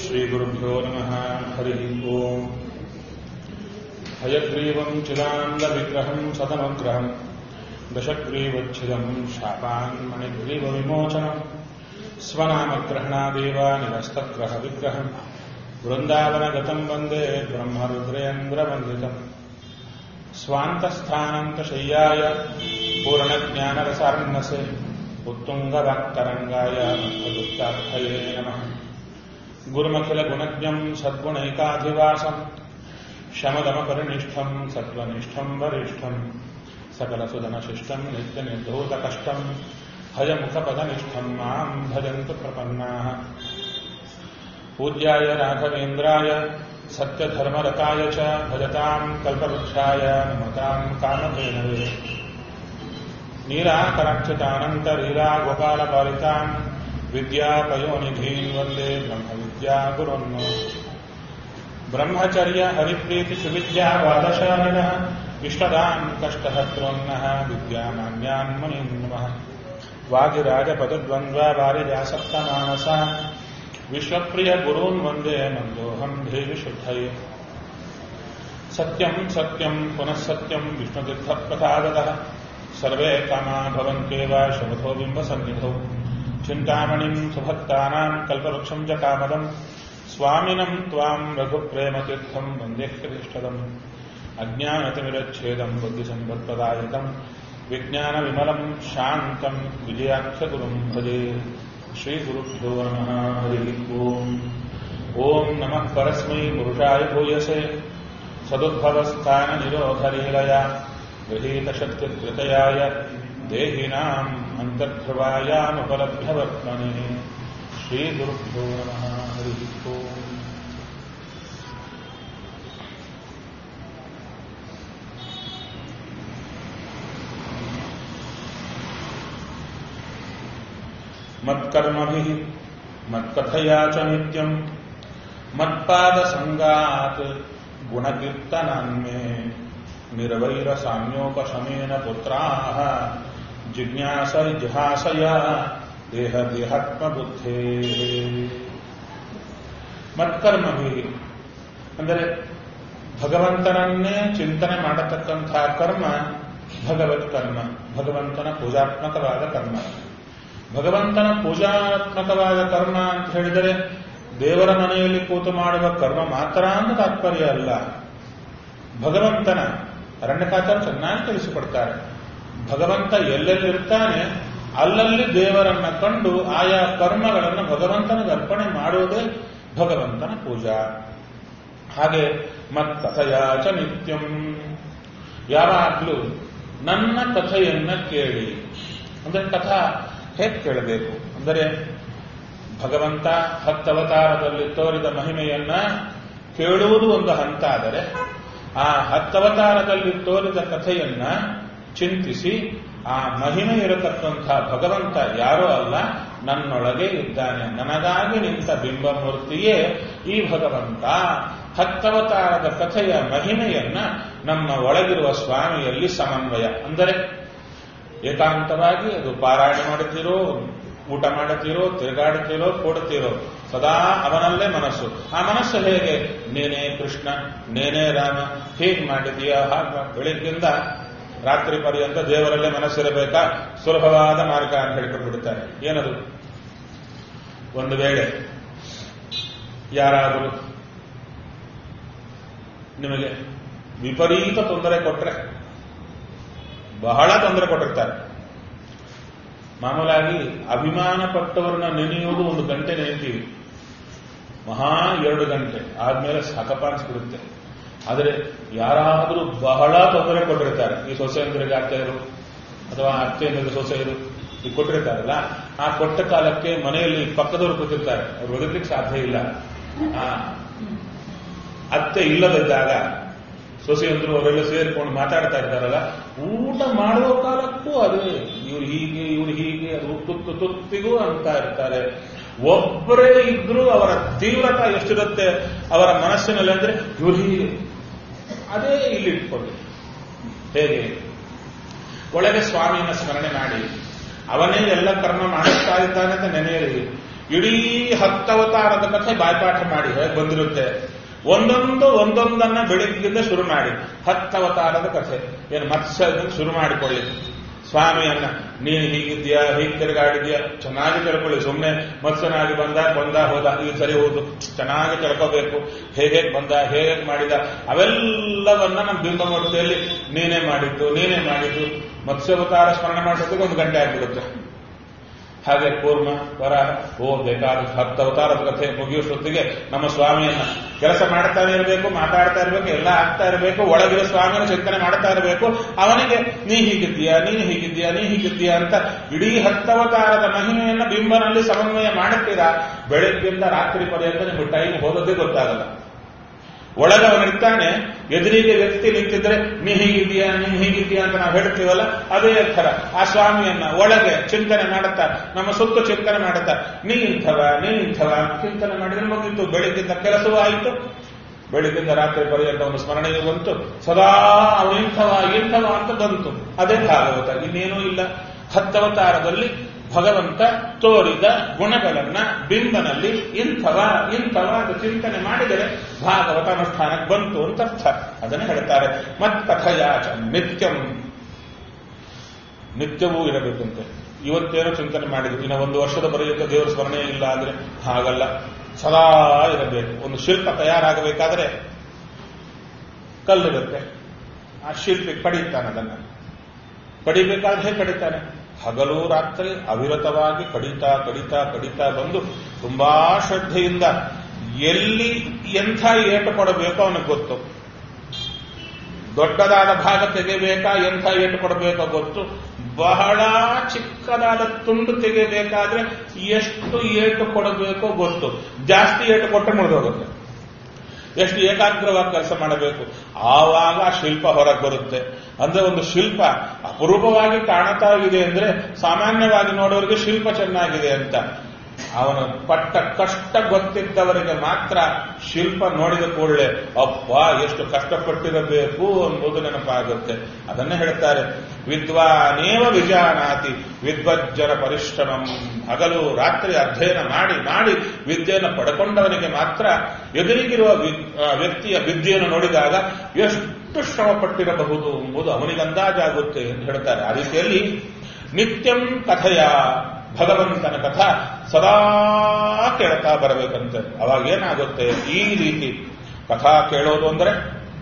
श्रीगुरुभ्यो नमः हरिः ओम् हयग्रीवम् चिदानन्दविग्रहम् सदमग्रहम् दशग्रीवच्छिदम् शापान्मणिग्रीवविमोचनम् स्वनामग्रहणादेव निरस्तग्रहविग्रहम् वृन्दावनगतम् वन्दे ब्रह्मरुद्रेन्द्रवन्दितम् स्वान्तस्थानन्तशय्याय पूर्णज्ञानरसार्णसे उत्तुङ्गवाक्तरङ्गाय मध्वदुक्तार्थये नमः गुरुमखिलगुणज्ञम् सद्गुणैकाधिवासम् शमदमपरिनिष्ठम् सत्त्वनिष्ठम् वरिष्ठम् सकलसुधनशिष्टम् नित्यनिर्धूतकष्टम् हयमुखपदनिष्ठम् माम् भजन्तु प्रपन्नाः पूज्याय राघवेन्द्राय सत्यधर्मरताय च भजताम् कल्पवृक्षाय नमताम् कामधेनवे नीराकरक्षितानन्तलीलागोपालपालिताम् विद्यापयोनिधीन् वन्दे ब्रह्मविद्यागुरुन् ब्रह्मचर्य हरिप्रीतिसुविद्यावादशालिनः इष्टदान् कष्टहत्रोन्नः विद्यामान्यान् मुनीन् नमः वागिराजपदद्वन्द्वारिजासक्तमानसान् विश्वप्रियगुरून् वन्दे मन्दोऽहम् देविशुद्धये सत्यम् सत्यम् पुनः सत्यम् विष्णुतीर्थप्रसादतः सर्वे कामा भवन्त्येव शमथो बिम्बसन्निधौ चिन्तामणिम् सुभक्तानाम् कल्पवृक्षम् च कामदम् स्वामिनम् त्वाम् रघुप्रेमतीर्थम् वन्देह्यतिष्ठदम् अज्ञानतिमिरच्छेदम् बुद्धिसम्पत्प्रदायकम् विज्ञानविमलम् शान्तम् विजयाख्यगुरुम् भजे श्रीगुरुभ्यो नमः हरिः ओम् ॐ नमः परस्मै पुरुषाय भूयसे सदुद्भवस्थाननिरोधलीलया गृहीतशक्तिकृतयाय देहिनाम् अन्तर्ध्रुवायानुपलभ्यवर्त्मने श्रीगुरुभ्यो नमः हरिः ओम् मत्कर्मभिः मत्कथया च नित्यम् मत्पादसङ्गात् गुणकीर्तनान्मे निर्वैरसाम्योपशमेन पुत्राः जिज्ञासैजिहासया ದೇಹದೇಹಾತ್ಮಬುದ್ಧೇ ಮತ್ಕರ್ಮಭಿ ಅಂದರೆ ಭಗವಂತನನ್ನೇ ಚಿಂತನೆ ಮಾಡತಕ್ಕಂತಹ ಕರ್ಮ ಭಗವತ್ ಕರ್ಮ ಭಗವಂತನ ಪೂಜಾತ್ಮಕವಾದ ಕರ್ಮ ಭಗವಂತನ ಪೂಜಾತ್ಮಕವಾದ ಕರ್ಮ ಅಂತ ಹೇಳಿದರೆ ದೇವರ ಮನೆಯಲ್ಲಿ ಕೂತು ಮಾಡುವ ಕರ್ಮ ಮಾತ್ರ ಅಂತ ತಾತ್ಪರ್ಯ ಅಲ್ಲ ಭಗವಂತನ ಅರಣ್ಯಕಾಚಾರ ಚೆನ್ನಾಗಿ ತಿಳಿಸಿಕೊಡ್ತಾರೆ ಭಗವಂತ ಎಲ್ಲೆಲ್ಲಿರ್ತಾನೆ ಅಲ್ಲಲ್ಲಿ ದೇವರನ್ನ ಕಂಡು ಆಯಾ ಕರ್ಮಗಳನ್ನು ಭಗವಂತನಿಗೆ ಅರ್ಪಣೆ ಮಾಡುವುದೇ ಭಗವಂತನ ಪೂಜಾ ಹಾಗೆ ಮತ್ಕಥಯಾಚ ನಿತ್ಯಂ ಯಾವಾಗಲೂ ನನ್ನ ಕಥೆಯನ್ನ ಕೇಳಿ ಅಂದರೆ ಕಥಾ ಹೇಗೆ ಕೇಳಬೇಕು ಅಂದರೆ ಭಗವಂತ ಹತ್ತವತಾರದಲ್ಲಿ ತೋರಿದ ಮಹಿಮೆಯನ್ನ ಕೇಳುವುದು ಒಂದು ಹಂತ ಆದರೆ ಆ ಹತ್ತವತಾರದಲ್ಲಿ ತೋರಿದ ಕಥೆಯನ್ನ ಚಿಂತಿಸಿ ಆ ಮಹಿಮೆ ಇರತಕ್ಕಂಥ ಭಗವಂತ ಯಾರೋ ಅಲ್ಲ ನನ್ನೊಳಗೆ ಇದ್ದಾನೆ ನನಗಾಗಿ ನಿಂತ ಬಿಂಬಮೂರ್ತಿಯೇ ಈ ಭಗವಂತ ಹತ್ತವತಾರದ ಕಥೆಯ ಮಹಿಮೆಯನ್ನ ನಮ್ಮ ಒಳಗಿರುವ ಸ್ವಾಮಿಯಲ್ಲಿ ಸಮನ್ವಯ ಅಂದರೆ ಏಕಾಂತವಾಗಿ ಅದು ಪಾರಾಯಣ ಮಾಡುತ್ತೀರೋ ಊಟ ಮಾಡುತ್ತೀರೋ ತಿರುಗಾಡುತ್ತೀರೋ ಕೊಡುತ್ತೀರೋ ಸದಾ ಅವನಲ್ಲೇ ಮನಸ್ಸು ಆ ಮನಸ್ಸು ಹೇಗೆ ನೇನೇ ಕೃಷ್ಣ ನೇನೇ ರಾಮ ಹೇಗೆ ಮಾಡಿದೀಯ ಹಾಗೆ ಬೆಳಿಗ್ಗಿಂದ ರಾತ್ರಿ ಪರ್ಯಂತ ದೇವರಲ್ಲೇ ಮನಸ್ಸಿರಬೇಕಾ ಸುಲಭವಾದ ಮಾರ್ಗ ಅಂತ ಹೇಳ್ಕೊಂಡು ಬಿಡುತ್ತಾರೆ ಏನದು ಒಂದು ವೇಳೆ ಯಾರಾದರೂ ನಿಮಗೆ ವಿಪರೀತ ತೊಂದರೆ ಕೊಟ್ಟರೆ ಬಹಳ ತೊಂದರೆ ಕೊಟ್ಟಿರ್ತಾರೆ ಮಾಮೂಲಾಗಿ ಅಭಿಮಾನ ಪಟ್ಟವರನ್ನ ನೆನೆಯುವುದು ಒಂದು ಗಂಟೆ ನೆನೆತೀವಿ ಮಹಾ ಎರಡು ಗಂಟೆ ಆದ್ಮೇಲೆ ಸಾಕಪ್ಪ ಅನ್ಸ್ಬಿಡುತ್ತೆ ಆದರೆ ಯಾರಾದರೂ ಬಹಳ ತೊಂದರೆ ಕೊಟ್ಟಿರ್ತಾರೆ ಈ ಸೊಸೆಯಂದ್ರಿಗೆ ಅತ್ತೆಯರು ಅಥವಾ ಅತ್ತೆಯಂದ್ರಿಗೆ ಸೊಸೆಯರು ಈ ಕೊಟ್ಟಿರ್ತಾರಲ್ಲ ಆ ಕೊಟ್ಟ ಕಾಲಕ್ಕೆ ಮನೆಯಲ್ಲಿ ಪಕ್ಕದವರು ಕೂತಿರ್ತಾರೆ ಅವ್ರು ಬದುಕಲಿಕ್ಕೆ ಸಾಧ್ಯ ಇಲ್ಲ ಆ ಅತ್ತೆ ಇಲ್ಲದಿದ್ದಾಗ ಸೊಸೆಯಂದ್ರು ಅವರೆಲ್ಲ ಸೇರಿಕೊಂಡು ಮಾತಾಡ್ತಾ ಇರ್ತಾರಲ್ಲ ಊಟ ಮಾಡುವ ಕಾಲಕ್ಕೂ ಅದೇ ಇವ್ರು ಹೀಗೆ ಇವ್ರು ಹೀಗೆ ಅದು ತುತ್ತು ತುತ್ತಿಗೂ ಅಂತ ಇರ್ತಾರೆ ಒಬ್ಬರೇ ಇದ್ರೂ ಅವರ ತೀವ್ರತೆ ಎಷ್ಟಿರುತ್ತೆ ಅವರ ಮನಸ್ಸಿನಲ್ಲಿ ಅಂದ್ರೆ ಇವ್ರು ಹೀಗೆ ಅದೇ ಇಲ್ಲಿ ಇಟ್ಕೊಳ್ಳಿ ಹೇಗೆ ಒಳಗೆ ಸ್ವಾಮಿಯನ್ನ ಸ್ಮರಣೆ ಮಾಡಿ ಅವನೇ ಎಲ್ಲ ಕರ್ಮ ಮಾಡಿಸ್ತಾ ಇದ್ದಾನೆ ಅಂತ ನೆನೆಯಲಿ ಇಡೀ ಹತ್ತವತಾರದ ಕಥೆ ಬಾಯ್ಪಾಠ ಮಾಡಿ ಹೇಗೆ ಬಂದಿರುತ್ತೆ ಒಂದೊಂದು ಒಂದೊಂದನ್ನ ಬೆಳಿಗ್ಗಿಂದ ಶುರು ಮಾಡಿ ಹತ್ತವತಾರದ ಕಥೆ ಏನು ಮತ್ಸ್ಯದಿಂದ ಶುರು ಮಾಡಿಕೊಳ್ಳಿ ಸ್ವಾಮಿಯನ್ನ ನೀನು ಹೀಗಿದ್ಯಾ ಹೀಗೆ ತಿರುಗಾಡಿದ್ಯಾ ಚೆನ್ನಾಗಿ ತಿಳ್ಕೊಳ್ಳಿ ಸುಮ್ಮನೆ ಮತ್ಸ್ಯನಾಗಿ ಬಂದ ಬಂದ ಹೋದ ಈಗ ಸರಿ ಹೋದು ಚೆನ್ನಾಗಿ ತಿಳ್ಕೋಬೇಕು ಹೇಗೆ ಬಂದ ಹೇಗೆ ಮಾಡಿದ ಅವೆಲ್ಲವನ್ನ ನಮ್ಮ ಬಿಂಬಮೂರ್ತಿಯಲ್ಲಿ ನೀನೇ ಮಾಡಿದ್ದು ನೀನೇ ಮಾಡಿದ್ದು ಮತ್ಸ್ಯಾವತಾರ ಸ್ಮರಣೆ ಮಾಡೋದಕ್ಕೆ ಒಂದು ಗಂಟೆ ಆಗ್ಬಿಡುತ್ತೆ ಹಾಗೆ ಕೂರ್ಮ ವರ ಓ ಬೇಕಾದ ಹತ್ತು ಅವತಾರದ ಕಥೆ ಮುಗಿಯುವಷ್ಟೊತ್ತಿಗೆ ನಮ್ಮ ಸ್ವಾಮಿಯನ್ನ ಕೆಲಸ ಮಾಡ್ತಾನೆ ಇರಬೇಕು ಮಾತಾಡ್ತಾ ಇರಬೇಕು ಎಲ್ಲ ಆಗ್ತಾ ಇರಬೇಕು ಒಳಗಿರೋ ಸ್ವಾಮಿಯನ್ನು ಚಿಂತನೆ ಮಾಡ್ತಾ ಇರಬೇಕು ಅವನಿಗೆ ನೀ ಹೀಗಿದ್ದೀಯಾ ನೀನು ಹೀಗಿದ್ದೀಯಾ ನೀ ಹೀಗಿದ್ದೀಯಾ ಅಂತ ಇಡೀ ಹತ್ತವತಾರದ ಮಹಿಮೆಯನ್ನ ಬಿಂಬನಲ್ಲಿ ಸಮನ್ವಯ ಮಾಡುತ್ತೀರಾ ಬೆಳಗ್ಗಿಂದ ರಾತ್ರಿ ಪರ್ಯಂತ ನಿಮ್ಗೆ ಟೈಮ್ ಹೋಗೋದೇ ಗೊತ್ತಾಗಲ್ಲ ಒಳಗೆ ಅವನಿರ್ತಾನೆ ಎದುರಿಗೆ ವ್ಯಕ್ತಿ ನಿಂತಿದ್ರೆ ನೀ ಹೀಗಿದ್ದೀಯಾ ನೀನ್ ಹೀಗಿದ್ದೀಯಾ ಅಂತ ನಾವು ಹೇಳ್ತೀವಲ್ಲ ಅದೇ ಥರ ಆ ಸ್ವಾಮಿಯನ್ನ ಒಳಗೆ ಚಿಂತನೆ ಮಾಡುತ್ತಾ ನಮ್ಮ ಸುತ್ತ ಚಿಂತನೆ ಮಾಡುತ್ತಾ ನೀ ಇಂಥವ ನೀ ಇಂಥವ ಅಂತ ಚಿಂತನೆ ಮಾಡಿದ್ರೆ ಮುಗಿತು ಬೆಳಗ್ಗಿಂದ ಕೆಲಸವೂ ಆಯಿತು ಬೆಳಗ್ಗಿಂದ ರಾತ್ರಿ ಪರ್ಯಂತ ಒಂದು ಸ್ಮರಣೆಗೆ ಬಂತು ಸದಾ ಅವನು ಇಂಥವ ಇಂಥವ ಅಂತ ಬಂತು ಅದೇ ಭಾಗವತ ಇನ್ನೇನೂ ಇಲ್ಲ ಹತ್ತವತಾರದಲ್ಲಿ ಭಗವಂತ ತೋರಿದ ಗುಣಗಳನ್ನ ಬಿಂಬನಲ್ಲಿ ಇಂಥವ ಇಂಥವ ಅಂತ ಚಿಂತನೆ ಮಾಡಿದರೆ ಭಾಗವತ ಅನುಷ್ಠಾನಕ್ಕೆ ಬಂತು ಅಂತ ಅರ್ಥ ಅದನ್ನು ಹೇಳ್ತಾರೆ ಮತ್ ಕಥಯಾಚ ನಿತ್ಯಂ ನಿತ್ಯವೂ ಇರಬೇಕಂತೆ ಇವತ್ತೇನೋ ಚಿಂತನೆ ಮಾಡಿದ್ರು ಇನ್ನು ಒಂದು ವರ್ಷದ ಪರ್ಯಂತ ದೇವರ ಸ್ಮರಣೆ ಇಲ್ಲ ಅಂದ್ರೆ ಹಾಗಲ್ಲ ಸದಾ ಇರಬೇಕು ಒಂದು ಶಿಲ್ಪ ತಯಾರಾಗಬೇಕಾದ್ರೆ ಕಲ್ಲಿರುತ್ತೆ ಆ ಶಿಲ್ಪಿ ಕಡಿತಾನೆ ಅದನ್ನ ಕಡಿಬೇಕಾದ್ರೆ ಹೇಗೆ ಕಡಿತಾನೆ ಹಗಲು ರಾತ್ರಿ ಅವಿರತವಾಗಿ ಕಡಿತಾ ಕಡಿತಾ ಕಡಿತಾ ಬಂದು ತುಂಬಾ ಶ್ರದ್ಧೆಯಿಂದ ಎಲ್ಲಿ ಎಂಥ ಏಟು ಕೊಡಬೇಕೋ ಅವನಿಗೆ ಗೊತ್ತು ದೊಡ್ಡದಾದ ಭಾಗ ತೆಗೆಬೇಕಾ ಎಂಥ ಏಟು ಕೊಡಬೇಕೋ ಗೊತ್ತು ಬಹಳ ಚಿಕ್ಕದಾದ ತುಂಡು ತೆಗೆಯಬೇಕಾದ್ರೆ ಎಷ್ಟು ಏಟು ಕೊಡಬೇಕೋ ಗೊತ್ತು ಜಾಸ್ತಿ ಏಟು ಕೊಟ್ಟರೆ ಮುರಿದೋಗುತ್ತೆ ಎಷ್ಟು ಏಕಾಗ್ರವಾಗಿ ಕೆಲಸ ಮಾಡಬೇಕು ಆವಾಗ ಆ ಶಿಲ್ಪ ಹೊರಗೆ ಬರುತ್ತೆ ಅಂದ್ರೆ ಒಂದು ಶಿಲ್ಪ ಅಪರೂಪವಾಗಿ ಕಾಣುತ್ತಾ ಇದೆ ಅಂದ್ರೆ ಸಾಮಾನ್ಯವಾಗಿ ನೋಡೋರಿಗೆ ಶಿಲ್ಪ ಚೆನ್ನಾಗಿದೆ ಅಂತ ಅವನು ಪಟ್ಟ ಕಷ್ಟ ಗೊತ್ತಿದ್ದವರಿಗೆ ಮಾತ್ರ ಶಿಲ್ಪ ನೋಡಿದ ಕೂಡಲೇ ಅಪ್ಪ ಎಷ್ಟು ಕಷ್ಟಪಟ್ಟಿರಬೇಕು ಎಂಬುದು ನೆನಪಾಗುತ್ತೆ ಅದನ್ನೇ ಹೇಳ್ತಾರೆ ವಿದ್ವಾನೇವ ವಿಜಾನಾತಿ ವಿದ್ವಜ್ಜನ ಪರಿಶ್ರಮಂ ಹಗಲು ರಾತ್ರಿ ಅಧ್ಯಯನ ಮಾಡಿ ಮಾಡಿ ವಿದ್ಯೆಯನ್ನು ಪಡ್ಕೊಂಡವನಿಗೆ ಮಾತ್ರ ಎದುರಿಗಿರುವ ವ್ಯಕ್ತಿಯ ವಿದ್ಯೆಯನ್ನು ನೋಡಿದಾಗ ಎಷ್ಟು ಶ್ರಮ ಪಟ್ಟಿರಬಹುದು ಎಂಬುದು ಅವನಿಗೆ ಅಂದಾಜಾಗುತ್ತೆ ಎಂದು ಹೇಳ್ತಾರೆ ಆ ರೀತಿಯಲ್ಲಿ ನಿತ್ಯಂ ಕಥೆಯ ಭಗವಂತನ ಕಥಾ ಸದಾ ಕೇಳ್ತಾ ಬರಬೇಕಂತೆ ಅವಾಗ ಏನಾಗುತ್ತೆ ಈ ರೀತಿ ಕಥಾ ಕೇಳೋದು ಅಂದ್ರೆ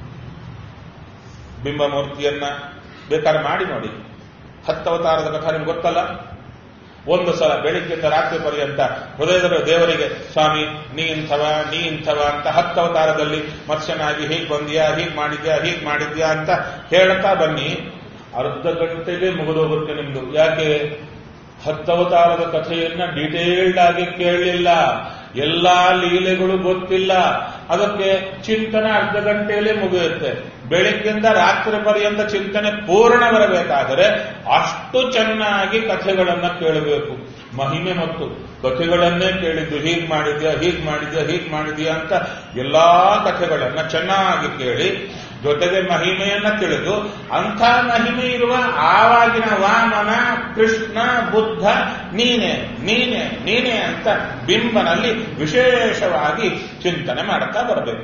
ಬಿಂಬಮೂರ್ತಿಯನ್ನ ಬೇಕಾದ್ರೆ ಮಾಡಿ ನೋಡಿ ಹತ್ತವತಾರದ ಕಥಾ ನಿಮ್ಗೆ ಗೊತ್ತಲ್ಲ ಒಂದು ಸಲ ಬೆಳಿಗ್ಗೆಯಿಂದ ರಾತ್ರಿ ಪರ್ಯಂತ ಹೃದಯದ ದೇವರಿಗೆ ಸ್ವಾಮಿ ನೀ ಇಂಥವ ನೀ ಇಂಥವ ಅಂತ ಹತ್ತವತಾರದಲ್ಲಿ ಮತ್ಸ್ಯನಾಗಿ ಹೀಗೆ ಬಂದ್ಯಾ ಹೀಗೆ ಮಾಡಿದ್ಯಾ ಹೀಗೆ ಮಾಡಿದ್ಯಾ ಅಂತ ಹೇಳ್ತಾ ಬನ್ನಿ ಅರ್ಧ ಗಂಟೆಗೆ ಮುಗಿದೋಗುತ್ತೆ ನಿಮ್ದು ಯಾಕೆ ಹತ್ತವತಾರದ ಕಥೆಯನ್ನ ಡೀಟೇಲ್ಡ್ ಆಗಿ ಕೇಳಲಿಲ್ಲ ಎಲ್ಲಾ ಲೀಲೆಗಳು ಗೊತ್ತಿಲ್ಲ ಅದಕ್ಕೆ ಚಿಂತನೆ ಅರ್ಧ ಗಂಟೆಯಲ್ಲೇ ಮುಗಿಯುತ್ತೆ ಬೆಳಿಗ್ಗೆಯಿಂದ ರಾತ್ರಿ ಪರ್ಯಂತ ಚಿಂತನೆ ಪೂರ್ಣ ಬರಬೇಕಾದರೆ ಅಷ್ಟು ಚೆನ್ನಾಗಿ ಕಥೆಗಳನ್ನ ಕೇಳಬೇಕು ಮಹಿಮೆ ಮತ್ತು ಕಥೆಗಳನ್ನೇ ಕೇಳಿದ್ದು ಹೀಗ್ ಮಾಡಿದ್ಯಾ ಹೀಗ್ ಮಾಡಿದ್ಯಾ ಹೀಗ್ ಮಾಡಿದ್ಯಾ ಅಂತ ಎಲ್ಲಾ ಕಥೆಗಳನ್ನ ಚೆನ್ನಾಗಿ ಕೇಳಿ ಜೊತೆಗೆ ಮಹಿಮೆಯನ್ನ ತಿಳಿದು ಅಂಥ ಮಹಿಮೆ ಇರುವ ಆವಾಗಿನ ವಾಮನ ಕೃಷ್ಣ ಬುದ್ಧ ನೀನೆ ನೀನೆ ನೀನೆ ಅಂತ ಬಿಂಬನಲ್ಲಿ ವಿಶೇಷವಾಗಿ ಚಿಂತನೆ ಮಾಡುತ್ತಾ ಬರಬೇಕು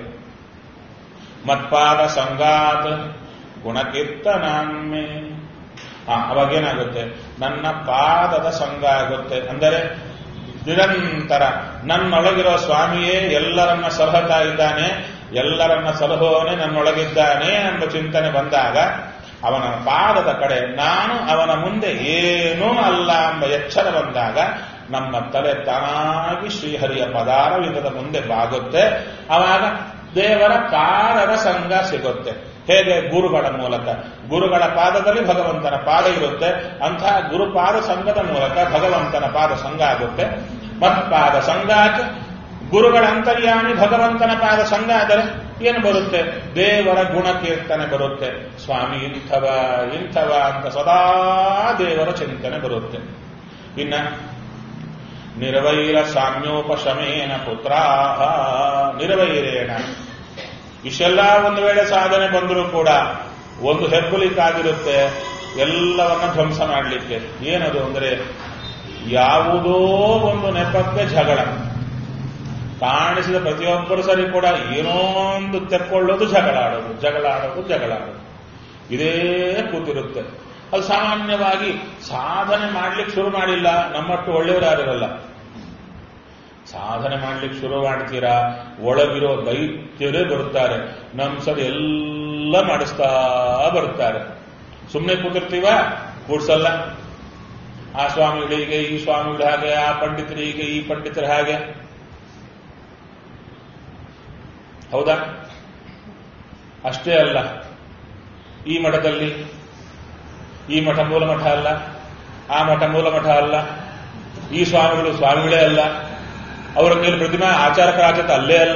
ಮತ್ಪಾದ ಸಂಗಾತ್ ಗುಣಕೀರ್ತನಾಮೆ ಹಾ ಅವಾಗೇನಾಗುತ್ತೆ ನನ್ನ ಪಾದದ ಸಂಘ ಆಗುತ್ತೆ ಅಂದರೆ ನಿರಂತರ ನನ್ನೊಳಗಿರೋ ಸ್ವಾಮಿಯೇ ಎಲ್ಲರನ್ನ ಸಲಹುತ್ತಾ ಇದ್ದಾನೆ ಎಲ್ಲರನ್ನ ಸಲಹುವವನೇ ನನ್ನೊಳಗಿದ್ದಾನೆ ಎಂಬ ಚಿಂತನೆ ಬಂದಾಗ ಅವನ ಪಾದದ ಕಡೆ ನಾನು ಅವನ ಮುಂದೆ ಏನೂ ಅಲ್ಲ ಎಂಬ ಎಚ್ಚರ ಬಂದಾಗ ನಮ್ಮ ತಲೆ ತಾನಾಗಿ ಶ್ರೀಹರಿಯ ಪದಾರವಿಂದದ ಮುಂದೆ ಬಾಗುತ್ತೆ ಅವಾಗ ದೇವರ ಪಾದದ ಸಂಘ ಸಿಗುತ್ತೆ ಹೇಗೆ ಗುರುಗಳ ಮೂಲಕ ಗುರುಗಳ ಪಾದದಲ್ಲಿ ಭಗವಂತನ ಪಾದ ಇರುತ್ತೆ ಅಂತಹ ಗುರುಪಾದ ಸಂಘದ ಮೂಲಕ ಭಗವಂತನ ಪಾದ ಸಂಘ ಆಗುತ್ತೆ ಮತ್ಪಾದ ಸಂಘಾಚ ಗುರುಗಳ ಅಂತರ್ಯಾಮಿ ಭಗವಂತನ ಪಾದ ಸಂಘ ಆದರೆ ಏನು ಬರುತ್ತೆ ದೇವರ ಗುಣ ಕೀರ್ತನೆ ಬರುತ್ತೆ ಸ್ವಾಮಿ ಇಂಥವ ಇಂಥವ ಅಂತ ಸದಾ ದೇವರ ಚಿಂತನೆ ಬರುತ್ತೆ ಇನ್ನ ನಿರ್ವೈರ ಸಾಮ್ಯೋಪಶಮೇನ ಪುತ್ರಾಹ ನಿರ್ವೈರೇಣ ಇಷ್ಟೆಲ್ಲ ಒಂದು ವೇಳೆ ಸಾಧನೆ ಬಂದರೂ ಕೂಡ ಒಂದು ಹೆಬ್ಬುಲಿಕ್ಕಾಗಿರುತ್ತೆ ಎಲ್ಲವನ್ನ ಧ್ವಂಸ ಮಾಡಲಿಕ್ಕೆ ಏನದು ಅಂದ್ರೆ ಯಾವುದೋ ಒಂದು ನೆಪಕ್ಕೆ ಜಗಳ ಕಾಣಿಸಿದ ಪ್ರತಿಯೊಬ್ಬರು ಸರಿ ಕೂಡ ಏನೋ ಒಂದು ತೆಕ್ಕೊಳ್ಳೋದು ಜಗಳ ಆಡೋದು ಜಗಳ ಆಡೋದು ಜಗಳ ಆಡೋದು ಇದೇ ಕೂತಿರುತ್ತೆ ಅದು ಸಾಮಾನ್ಯವಾಗಿ ಸಾಧನೆ ಮಾಡ್ಲಿಕ್ಕೆ ಶುರು ಮಾಡಿಲ್ಲ ನಮ್ಮಟ್ಟು ಒಳ್ಳೆಯವರು ಯಾರಿರಲ್ಲ ಸಾಧನೆ ಮಾಡ್ಲಿಕ್ಕೆ ಶುರು ಮಾಡ್ತೀರಾ ಒಳಗಿರೋ ದೈತ್ಯರೇ ಬರುತ್ತಾರೆ ನಮ್ ಸರಿ ಎಲ್ಲ ಮಾಡಿಸ್ತಾ ಬರ್ತಾರೆ ಸುಮ್ಮನೆ ಕೂತಿರ್ತೀವ ಕೂಡ್ಸಲ್ಲ ಆ ಸ್ವಾಮಿಗಳಿಗೆ ಈ ಸ್ವಾಮಿಗಳು ಹಾಗೆ ಆ ಪಂಡಿತರಿಗೆ ಈ ಪಂಡಿತರ ಹಾಗೆ ಹೌದಾ ಅಷ್ಟೇ ಅಲ್ಲ ಈ ಮಠದಲ್ಲಿ ಈ ಮಠ ಮೂಲ ಮಠ ಅಲ್ಲ ಆ ಮಠ ಮೂಲ ಮಠ ಅಲ್ಲ ಈ ಸ್ವಾಮಿಗಳು ಸ್ವಾಮಿಗಳೇ ಅಲ್ಲ ಅವರ ಮೇಲೆ ಪ್ರತಿಮಾ ಆಚಾರಕರಾಚತ ಅಲ್ಲೇ ಅಲ್ಲ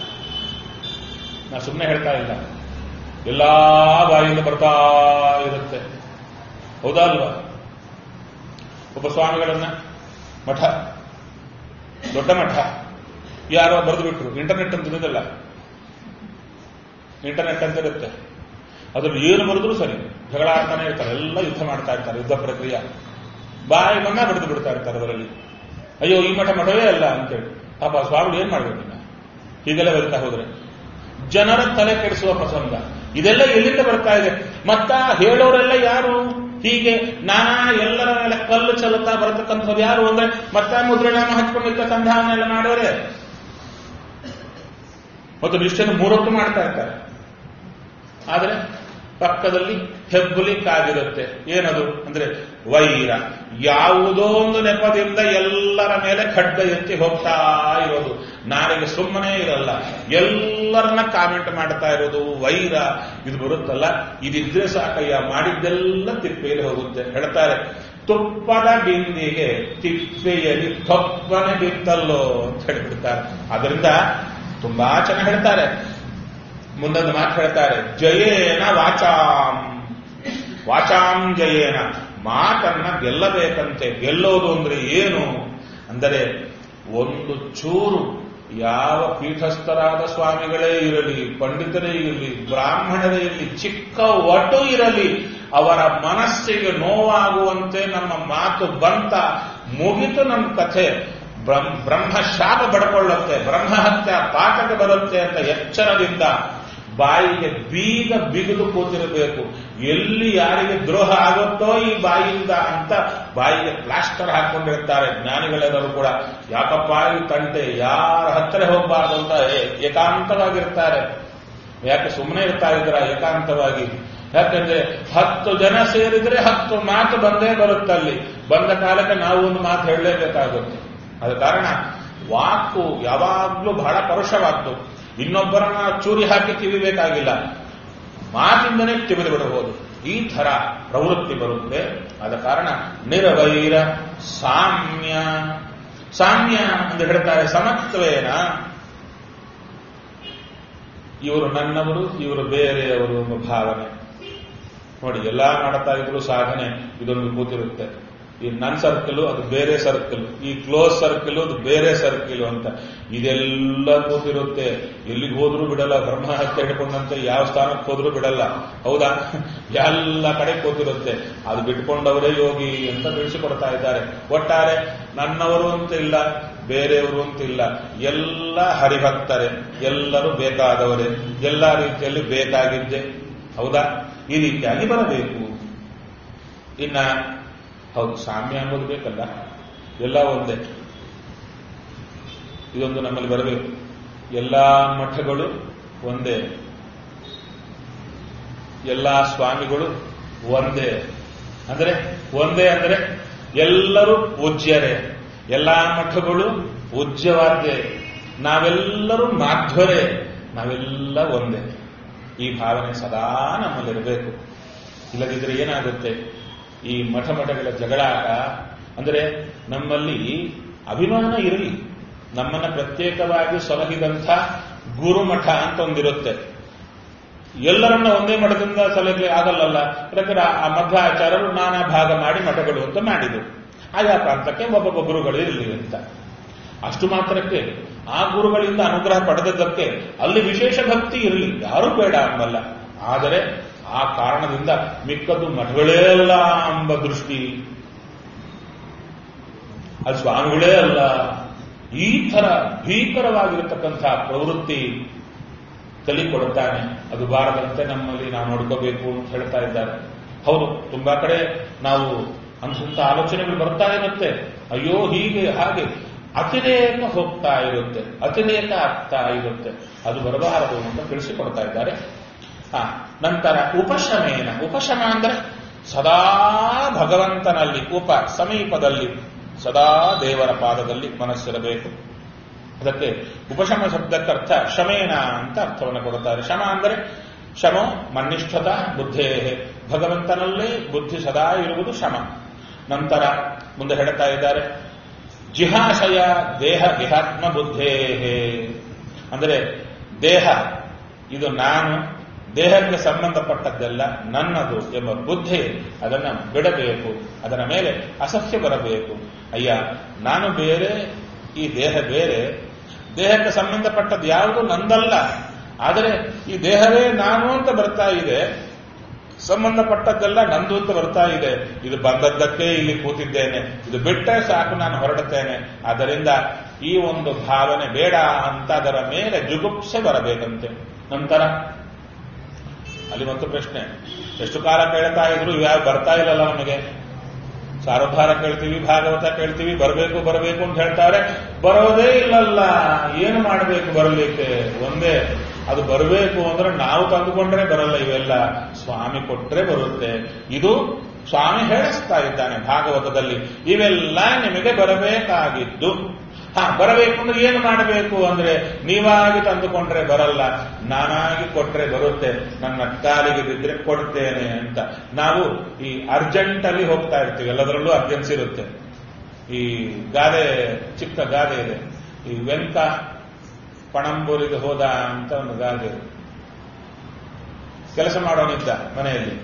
ನಾ ಸುಮ್ಮನೆ ಹೇಳ್ತಾ ಇಲ್ಲ ಎಲ್ಲಾ ಬಾಯಿಂದ ಬರ್ತಾ ಇರುತ್ತೆ ಹೌದಾ ಅಲ್ವಾ ಒಬ್ಬ ಸ್ವಾಮಿಗಳನ್ನ ಮಠ ದೊಡ್ಡ ಮಠ ಯಾರೋ ಬರೆದು ಬಿಟ್ರು ಇಂಟರ್ನೆಟ್ ಅಂತ ಇರೋದಿಲ್ಲ ಇಂಟರ್ನೆಟ್ ಅಂತ ಇರುತ್ತೆ ಅದ್ರಲ್ಲಿ ಏನು ಬರೆದ್ರು ಸರಿ ಜಗಳ ಆಡ್ತಾನೆ ಇರ್ತಾರೆ ಎಲ್ಲ ಯುದ್ಧ ಮಾಡ್ತಾ ಇರ್ತಾರೆ ಯುದ್ಧ ಪ್ರಕ್ರಿಯೆ ಬಾಯಿ ಮನ್ನ ಬಡಿದು ಬಿಡ್ತಾ ಇರ್ತಾರೆ ಅದರಲ್ಲಿ ಅಯ್ಯೋ ಈ ಮಠ ಮಠವೇ ಅಲ್ಲ ಅಂತೇಳಿ ಪಾಪ ಸ್ವಾಮಿಗಳು ಏನ್ ಮಾಡ್ಬೇಕಿನ್ನ ಹೀಗೆಲ್ಲ ಬರಿತಾ ಹೋದ್ರೆ ಜನರ ತಲೆ ಕೆಡಿಸುವ ಪ್ರಸಂಗ ಇದೆಲ್ಲ ಎಲ್ಲಿಂದ ಬರ್ತಾ ಇದೆ ಮತ್ತ ಹೇಳೋರೆಲ್ಲ ಯಾರು ಹೀಗೆ ನಾನಾ ಎಲ್ಲರ ಮೇಲೆ ಕಲ್ಲು ಚೆಲ್ಲುತ್ತಾ ಬರತಕ್ಕಂಥವ್ರು ಯಾರು ಅಂದ್ರೆ ಮತ್ತೆ ಮುದ್ರಣಾಮ ಹಚ್ಕೊಂಡಿರ್ತ ಸಂಧಾನ ಎಲ್ಲ ಮಾಡೋರೆ ಮತ್ತು ನಿಷ್ಠೆನ ಮೂರೊತ್ತು ಮಾಡ್ತಾ ಇರ್ತಾರೆ ಆದರೆ ಪಕ್ಕದಲ್ಲಿ ಹೆಬ್ಬುಲಿ ಕಾದಿರುತ್ತೆ ಏನದು ಅಂದ್ರೆ ವೈರ ಯಾವುದೋ ಒಂದು ನೆಪದಿಂದ ಎಲ್ಲರ ಮೇಲೆ ಖಡ್ಗ ಎತ್ತಿ ಹೋಗ್ತಾ ಇರೋದು ನಾಳೆಗೆ ಸುಮ್ಮನೆ ಇರಲ್ಲ ಎಲ್ಲರನ್ನ ಕಾಮೆಂಟ್ ಮಾಡ್ತಾ ಇರೋದು ವೈರ ಇದು ಬರುತ್ತಲ್ಲ ಇದಿದ್ರೆ ಸಾಕಯ್ಯ ಮಾಡಿದ್ದೆಲ್ಲ ತಿಪ್ಪೆಯಲ್ಲಿ ಹೋಗುತ್ತೆ ಹೇಳ್ತಾರೆ ತುಪ್ಪದ ಬಿಂದಿಗೆ ತಿಪ್ಪೆಯಲ್ಲಿ ತೊಪ್ಪನೆ ಬಿತ್ತಲ್ಲೋ ಅಂತ ಹೇಳಿಬಿಡ್ತಾರೆ ಅದರಿಂದ ತುಂಬಾ ಚೆನ್ನಾಗಿ ಹೇಳ್ತಾರೆ ಮುಂದೊಂದು ಮಾತು ಹೇಳ್ತಾರೆ ಜಯೇನ ವಾಚಾಂ ವಾಚಾಂ ಜಯೇನ ಮಾತನ್ನ ಗೆಲ್ಲಬೇಕಂತೆ ಗೆಲ್ಲೋದು ಅಂದ್ರೆ ಏನು ಅಂದರೆ ಒಂದು ಚೂರು ಯಾವ ಪೀಠಸ್ಥರಾದ ಸ್ವಾಮಿಗಳೇ ಇರಲಿ ಪಂಡಿತರೇ ಇರಲಿ ಬ್ರಾಹ್ಮಣರೇ ಇರಲಿ ಚಿಕ್ಕ ಒಟ್ಟು ಇರಲಿ ಅವರ ಮನಸ್ಸಿಗೆ ನೋವಾಗುವಂತೆ ನಮ್ಮ ಮಾತು ಬಂತ ಮುಗಿತು ನಮ್ಮ ಕಥೆ ಬ್ರಹ್ಮ ಶಾಪ ಬಡ್ಕೊಳ್ಳುತ್ತೆ ಬ್ರಹ್ಮಹತ್ಯ ಪಾಠಕ್ಕೆ ಬರುತ್ತೆ ಅಂತ ಎಚ್ಚರದಿಂದ ಬಾಯಿಗೆ ಬೀಗ ಬಿಗಿದು ಕೂತಿರಬೇಕು ಎಲ್ಲಿ ಯಾರಿಗೆ ದ್ರೋಹ ಆಗುತ್ತೋ ಈ ಬಾಯಿಯಿಂದ ಅಂತ ಬಾಯಿಗೆ ಪ್ಲಾಸ್ಟರ್ ಹಾಕೊಂಡಿರ್ತಾರೆ ಜ್ಞಾನಿಗಳೆಲ್ಲರೂ ಕೂಡ ಯಾಕಪ್ಪ ಈ ತಂಟೆ ಯಾರ ಹತ್ತಿರ ಹೋಗಬಾರ್ದು ಅಂತ ಏಕಾಂತವಾಗಿರ್ತಾರೆ ಯಾಕೆ ಸುಮ್ಮನೆ ಇರ್ತಾ ಇದ್ರ ಏಕಾಂತವಾಗಿ ಯಾಕಂದ್ರೆ ಹತ್ತು ಜನ ಸೇರಿದ್ರೆ ಹತ್ತು ಮಾತು ಬಂದೇ ಬರುತ್ತಲ್ಲಿ ಬಂದ ಕಾಲಕ್ಕೆ ನಾವು ಒಂದು ಮಾತು ಹೇಳಲೇಬೇಕಾಗುತ್ತೆ ಅದ ಕಾರಣ ವಾಕು ಯಾವಾಗ್ಲೂ ಬಹಳ ಪರುಷವಾದ್ದು ಇನ್ನೊಬ್ಬರನ್ನ ಚೂರಿ ಹಾಕಿ ಕಿವಿಬೇಕಾಗಿಲ್ಲ ಮಾತಿಂದನೇ ಕಿವಿದು ಬಿಡಬಹುದು ಈ ತರ ಪ್ರವೃತ್ತಿ ಬರುತ್ತೆ ಆದ ಕಾರಣ ನಿರವೈರ ಸಾಮ್ಯ ಸಾಮ್ಯ ಅಂತ ಹೇಳ್ತಾರೆ ಸಮತ್ವೇನ ಇವರು ನನ್ನವರು ಇವರು ಬೇರೆಯವರು ಎಂಬ ಭಾವನೆ ನೋಡಿ ಎಲ್ಲಾ ಮಾಡ್ತಾ ಇದ್ರು ಸಾಧನೆ ಇದೊಂದು ಕೂತಿರುತ್ತೆ ಈ ನನ್ನ ಸರ್ಕಲ್ ಅದು ಬೇರೆ ಸರ್ಕಲ್ ಈ ಕ್ಲೋಸ್ ಸರ್ಕಲ್ ಅದು ಬೇರೆ ಸರ್ಕಲ್ ಅಂತ ಇದೆಲ್ಲ ಕೂತಿರುತ್ತೆ ಎಲ್ಲಿಗೆ ಹೋದ್ರೂ ಬಿಡಲ್ಲ ಬ್ರಹ್ಮ ಹತ್ಯೆ ಹಿಡ್ಕೊಂಡಂತೆ ಯಾವ ಸ್ಥಾನಕ್ಕೆ ಹೋದ್ರೂ ಬಿಡಲ್ಲ ಹೌದಾ ಎಲ್ಲ ಕಡೆ ಕೂತಿರುತ್ತೆ ಅದು ಬಿಟ್ಕೊಂಡವರೇ ಯೋಗಿ ಅಂತ ತಿಳಿಸಿಕೊಡ್ತಾ ಇದ್ದಾರೆ ಒಟ್ಟಾರೆ ನನ್ನವರು ಅಂತ ಇಲ್ಲ ಬೇರೆಯವರು ಅಂತ ಇಲ್ಲ ಎಲ್ಲ ಹರಿಭಕ್ತರೆ ಎಲ್ಲರೂ ಬೇಕಾದವರೇ ಎಲ್ಲ ರೀತಿಯಲ್ಲಿ ಬೇಕಾಗಿದ್ದೆ ಹೌದಾ ಈ ರೀತಿಯಾಗಿ ಬರಬೇಕು ಇನ್ನ ಹೌದು ಸಾಮ್ಯ ಅನ್ನೋದು ಬೇಕಲ್ಲ ಎಲ್ಲ ಒಂದೇ ಇದೊಂದು ನಮ್ಮಲ್ಲಿ ಬರಬೇಕು ಎಲ್ಲ ಮಠಗಳು ಒಂದೇ ಎಲ್ಲ ಸ್ವಾಮಿಗಳು ಒಂದೇ ಅಂದರೆ ಒಂದೇ ಅಂದರೆ ಎಲ್ಲರೂ ಪೂಜ್ಯರೇ ಎಲ್ಲ ಮಠಗಳು ಪೂಜ್ಯವಾದ್ಯೆ ನಾವೆಲ್ಲರೂ ಮಾಧ್ವರೇ ನಾವೆಲ್ಲ ಒಂದೇ ಈ ಭಾವನೆ ಸದಾ ನಮ್ಮಲ್ಲಿರಬೇಕು ಇಲ್ಲದಿದ್ದರೆ ಏನಾಗುತ್ತೆ ಈ ಮಠ ಮಠಗಳ ಜಗಳಾಟ ಅಂದರೆ ನಮ್ಮಲ್ಲಿ ಅಭಿಮಾನ ಇರಲಿ ನಮ್ಮನ್ನ ಪ್ರತ್ಯೇಕವಾಗಿ ಸಲಹಿದಂಥ ಗುರುಮಠ ಅಂತ ಒಂದಿರುತ್ತೆ ಎಲ್ಲರನ್ನ ಒಂದೇ ಮಠದಿಂದ ಸಲಹೆ ಆಗಲ್ಲಲ್ಲ ಯಾಕಂದ್ರೆ ಆ ಮಧ್ವಾಚಾರ್ಯರು ನಾನಾ ಭಾಗ ಮಾಡಿ ಮಠಗಳು ಅಂತ ಮಾಡಿದರು ಆಯಾ ಪ್ರಾಂತಕ್ಕೆ ಒಬ್ಬೊಬ್ಬ ಗುರುಗಳು ಇರಲಿ ಅಂತ ಅಷ್ಟು ಮಾತ್ರಕ್ಕೆ ಆ ಗುರುಗಳಿಂದ ಅನುಗ್ರಹ ಪಡೆದದ್ದಕ್ಕೆ ಅಲ್ಲಿ ವಿಶೇಷ ಭಕ್ತಿ ಇರಲಿ ಯಾರೂ ಬೇಡ ಅಂಬಲ್ಲ ಆದರೆ ಆ ಕಾರಣದಿಂದ ಮಿಕ್ಕದ್ದು ಮಠಗಳೇ ಅಲ್ಲ ಎಂಬ ದೃಷ್ಟಿ ಅದು ಸ್ವಾಮಿಗಳೇ ಅಲ್ಲ ಈ ತರ ಭೀಕರವಾಗಿರತಕ್ಕಂಥ ಪ್ರವೃತ್ತಿ ಕಲಿ ಕೊಡುತ್ತಾನೆ ಅದು ಬಾರದಂತೆ ನಮ್ಮಲ್ಲಿ ನಾವು ನೋಡ್ಕೋಬೇಕು ಅಂತ ಹೇಳ್ತಾ ಇದ್ದಾರೆ ಹೌದು ತುಂಬಾ ಕಡೆ ನಾವು ಅನ್ಸುತ್ತ ಆಲೋಚನೆಗಳು ಬರ್ತಾ ಇರುತ್ತೆ ಅಯ್ಯೋ ಹೀಗೆ ಹಾಗೆ ಅತಿರೇಕ ಹೋಗ್ತಾ ಇರುತ್ತೆ ಅತಿರೇಕ ಆಗ್ತಾ ಇರುತ್ತೆ ಅದು ಬರಬಾರದು ಅಂತ ತಿಳಿಸಿಕೊಡ್ತಾ ಇದ್ದಾರೆ ಹಾ ನಂತರ ಉಪಶಮೇನ ಉಪಶಮ ಅಂದ್ರೆ ಸದಾ ಭಗವಂತನಲ್ಲಿ ಉಪ ಸಮೀಪದಲ್ಲಿ ಸದಾ ದೇವರ ಪಾದದಲ್ಲಿ ಮನಸ್ಸಿರಬೇಕು ಅದಕ್ಕೆ ಉಪಶಮ ಶಬ್ದಕ್ಕರ್ಥ ಶಮೇನ ಅಂತ ಅರ್ಥವನ್ನು ಕೊಡುತ್ತಾರೆ ಶಮ ಅಂದರೆ ಶಮೋ ಮನ್ನಿಷ್ಠತ ಬುದ್ಧೇ ಭಗವಂತನಲ್ಲೇ ಬುದ್ಧಿ ಸದಾ ಇರುವುದು ಶಮ ನಂತರ ಮುಂದೆ ಹೇಳ್ತಾ ಇದ್ದಾರೆ ಜಿಹಾಶಯ ದೇಹ ದೇಹಾತ್ಮ ಬುದ್ಧೇ ಅಂದರೆ ದೇಹ ಇದು ನಾನು ದೇಹಕ್ಕೆ ಸಂಬಂಧಪಟ್ಟದ್ದೆಲ್ಲ ನನ್ನದು ಎಂಬ ಬುದ್ಧಿ ಅದನ್ನ ಬಿಡಬೇಕು ಅದರ ಮೇಲೆ ಅಸಹ್ಯ ಬರಬೇಕು ಅಯ್ಯ ನಾನು ಬೇರೆ ಈ ದೇಹ ಬೇರೆ ದೇಹಕ್ಕೆ ಸಂಬಂಧಪಟ್ಟದ್ದು ಯಾವುದು ನಂದಲ್ಲ ಆದರೆ ಈ ದೇಹವೇ ನಾನು ಅಂತ ಬರ್ತಾ ಇದೆ ಸಂಬಂಧಪಟ್ಟದ್ದೆಲ್ಲ ನಂದು ಅಂತ ಬರ್ತಾ ಇದೆ ಇದು ಬಂದದ್ದಕ್ಕೆ ಇಲ್ಲಿ ಕೂತಿದ್ದೇನೆ ಇದು ಬಿಟ್ಟರೆ ಸಾಕು ನಾನು ಹೊರಡುತ್ತೇನೆ ಆದ್ದರಿಂದ ಈ ಒಂದು ಭಾವನೆ ಬೇಡ ಅಂತ ಅದರ ಮೇಲೆ ಜುಗುಪ್ಸೆ ಬರಬೇಕಂತೆ ನಂತರ ಅಲ್ಲಿ ಮತ್ತು ಪ್ರಶ್ನೆ ಎಷ್ಟು ಕಾಲ ಕೇಳ್ತಾ ಇದ್ರು ಇವ್ಯಾವ ಬರ್ತಾ ಇಲ್ಲಲ್ಲ ನಮಗೆ ಸಾರೋದ್ಧಾರ ಕೇಳ್ತೀವಿ ಭಾಗವತ ಕೇಳ್ತೀವಿ ಬರಬೇಕು ಬರಬೇಕು ಅಂತ ಹೇಳ್ತಾರೆ ಬರೋದೇ ಇಲ್ಲಲ್ಲ ಏನು ಮಾಡಬೇಕು ಬರಲಿಕ್ಕೆ ಒಂದೇ ಅದು ಬರಬೇಕು ಅಂದ್ರೆ ನಾವು ತಂದುಕೊಂಡ್ರೆ ಬರಲ್ಲ ಇವೆಲ್ಲ ಸ್ವಾಮಿ ಕೊಟ್ರೆ ಬರುತ್ತೆ ಇದು ಸ್ವಾಮಿ ಹೇಳಿಸ್ತಾ ಇದ್ದಾನೆ ಭಾಗವತದಲ್ಲಿ ಇವೆಲ್ಲ ನಿಮಗೆ ಬರಬೇಕಾಗಿದ್ದು ಹಾ ಬರಬೇಕು ಅಂದ್ರೆ ಏನು ಮಾಡಬೇಕು ಅಂದ್ರೆ ನೀವಾಗಿ ತಂದುಕೊಂಡ್ರೆ ಬರಲ್ಲ ನಾನಾಗಿ ಕೊಟ್ರೆ ಬರುತ್ತೆ ನನ್ನ ಕಾಲಿಗೆ ಬಿದ್ದರೆ ಕೊಡ್ತೇನೆ ಅಂತ ನಾವು ಈ ಅರ್ಜೆಂಟ್ ಅಲ್ಲಿ ಹೋಗ್ತಾ ಇರ್ತೀವಿ ಎಲ್ಲದರಲ್ಲೂ ಅರ್ಜೆನ್ಸಿ ಇರುತ್ತೆ ಈ ಗಾದೆ ಚಿಕ್ಕ ಗಾದೆ ಇದೆ ಈ ವೆಂಕ ಪಣಂಬೂರಿಗೆ ಹೋದ ಅಂತ ಒಂದು ಗಾದೆ ಇದೆ. ಕೆಲಸ ಮಾಡೋನಿದ್ದ ಮನೆಯಲ್ಲಿ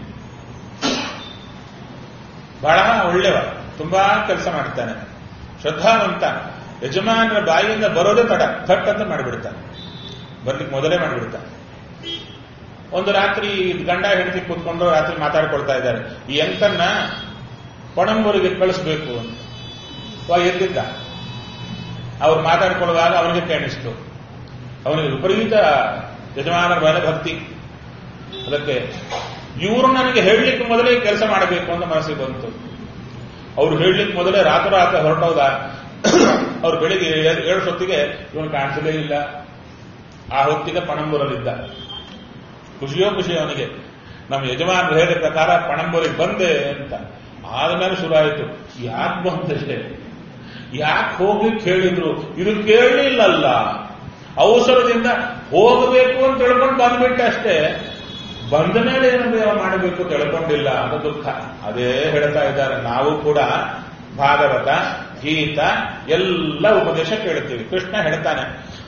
ಬಹಳ ಒಳ್ಳೆವ ತುಂಬಾ ಕೆಲಸ ಮಾಡ್ತಾನೆ ಶ್ರದ್ಧಾವಂತ ಯಜಮಾನರ ಬಾಯಿಯಿಂದ ಬರೋದೇ ತಡ ಥಟ್ ಅಂತ ಮಾಡಿಬಿಡ್ತಾನೆ ಬರ್ಲಿಕ್ಕೆ ಮೊದಲೇ ಮಾಡಿಬಿಡ್ತಾನೆ ಒಂದು ರಾತ್ರಿ ಗಂಡ ಹೆಂಡತಿ ಕೂತ್ಕೊಂಡು ರಾತ್ರಿ ಮಾತಾಡ್ಕೊಳ್ತಾ ಇದ್ದಾರೆ ಈ ಎಂಕನ್ನ ಪಣಂಬೂರಿಗೆ ಕಳಿಸ್ಬೇಕು ಅಂತ ಅವ ಎದ್ದಿದ್ದ ಅವ್ರು ಮಾತಾಡ್ಕೊಳ್ಳುವಾಗ ಅವನಿಗೆ ಕೇಳಿಸ್ತು ಅವನಿಗೆ ವಿಪರೀತ ಯಜಮಾನರ ಮೇಲೆ ಭಕ್ತಿ ಅದಕ್ಕೆ ಇವರು ನನಗೆ ಹೇಳಲಿಕ್ಕೆ ಮೊದಲೇ ಕೆಲಸ ಮಾಡಬೇಕು ಅಂತ ಮನಸ್ಸಿಗೆ ಬಂತು ಅವ್ರು ಹೇಳಲಿಕ್ಕೆ ಮೊದಲೇ ರಾತ್ರೋರಾತ್ರಿ ಹೊರಟೋದ ಅವ್ರು ಬೆಳಿಗ್ಗೆ ಏಳ್- ಏಳು ಹೊತ್ತಿಗೆ ಇವನು ಕಾಣಿಸಲೇ ಇಲ್ಲ ಆ ಹೊತ್ತಿಗೆ ಪಣಂಬೂರಲ್ಲಿದ್ದ ಖುಷಿಯೋ ಖುಷಿ ಅವನಿಗೆ ನಮ್ಮ ಯಜಮಾನರು ಹೇಳಿದ ಪ್ರಕಾರ ಪಣಂಬೂರಿಗೆ ಬಂದೆ ಅಂತ ಆದ್ಮೇಲೆ ಶುರು ಆಯಿತು ಯಾಕೆ ಬಂದೆ ಯಾಕೆ ಹೋಗ್ಲಿಕ್ಕೆ ಹೇಳಿದ್ರು ಇದು ಕೇಳಲಿಲ್ಲಲ್ಲ ಅವಸರದಿಂದ ಹೋಗಬೇಕು ಅಂತ ತಿಳ್ಕೊಂಡು ಬಂದ್ಬಿಟ್ಟೆ ಅಷ್ಟೇ ಬಂದ ಮೇಲೆ ಏನು ದೇವ ಮಾಡಬೇಕು ತಿಳ್ಕೊಂಡಿಲ್ಲ ಅದು ದುಃಖ ಅದೇ ಹೇಳ್ತಾ ಇದ್ದಾರೆ ನಾವು ಕೂಡ ಭಾಗವತ ಗೀತ ಎಲ್ಲ ಉಪದೇಶ ಕೇಳುತ್ತೀವಿ ಕೃಷ್ಣ ಹೇಳ್ತಾನೆ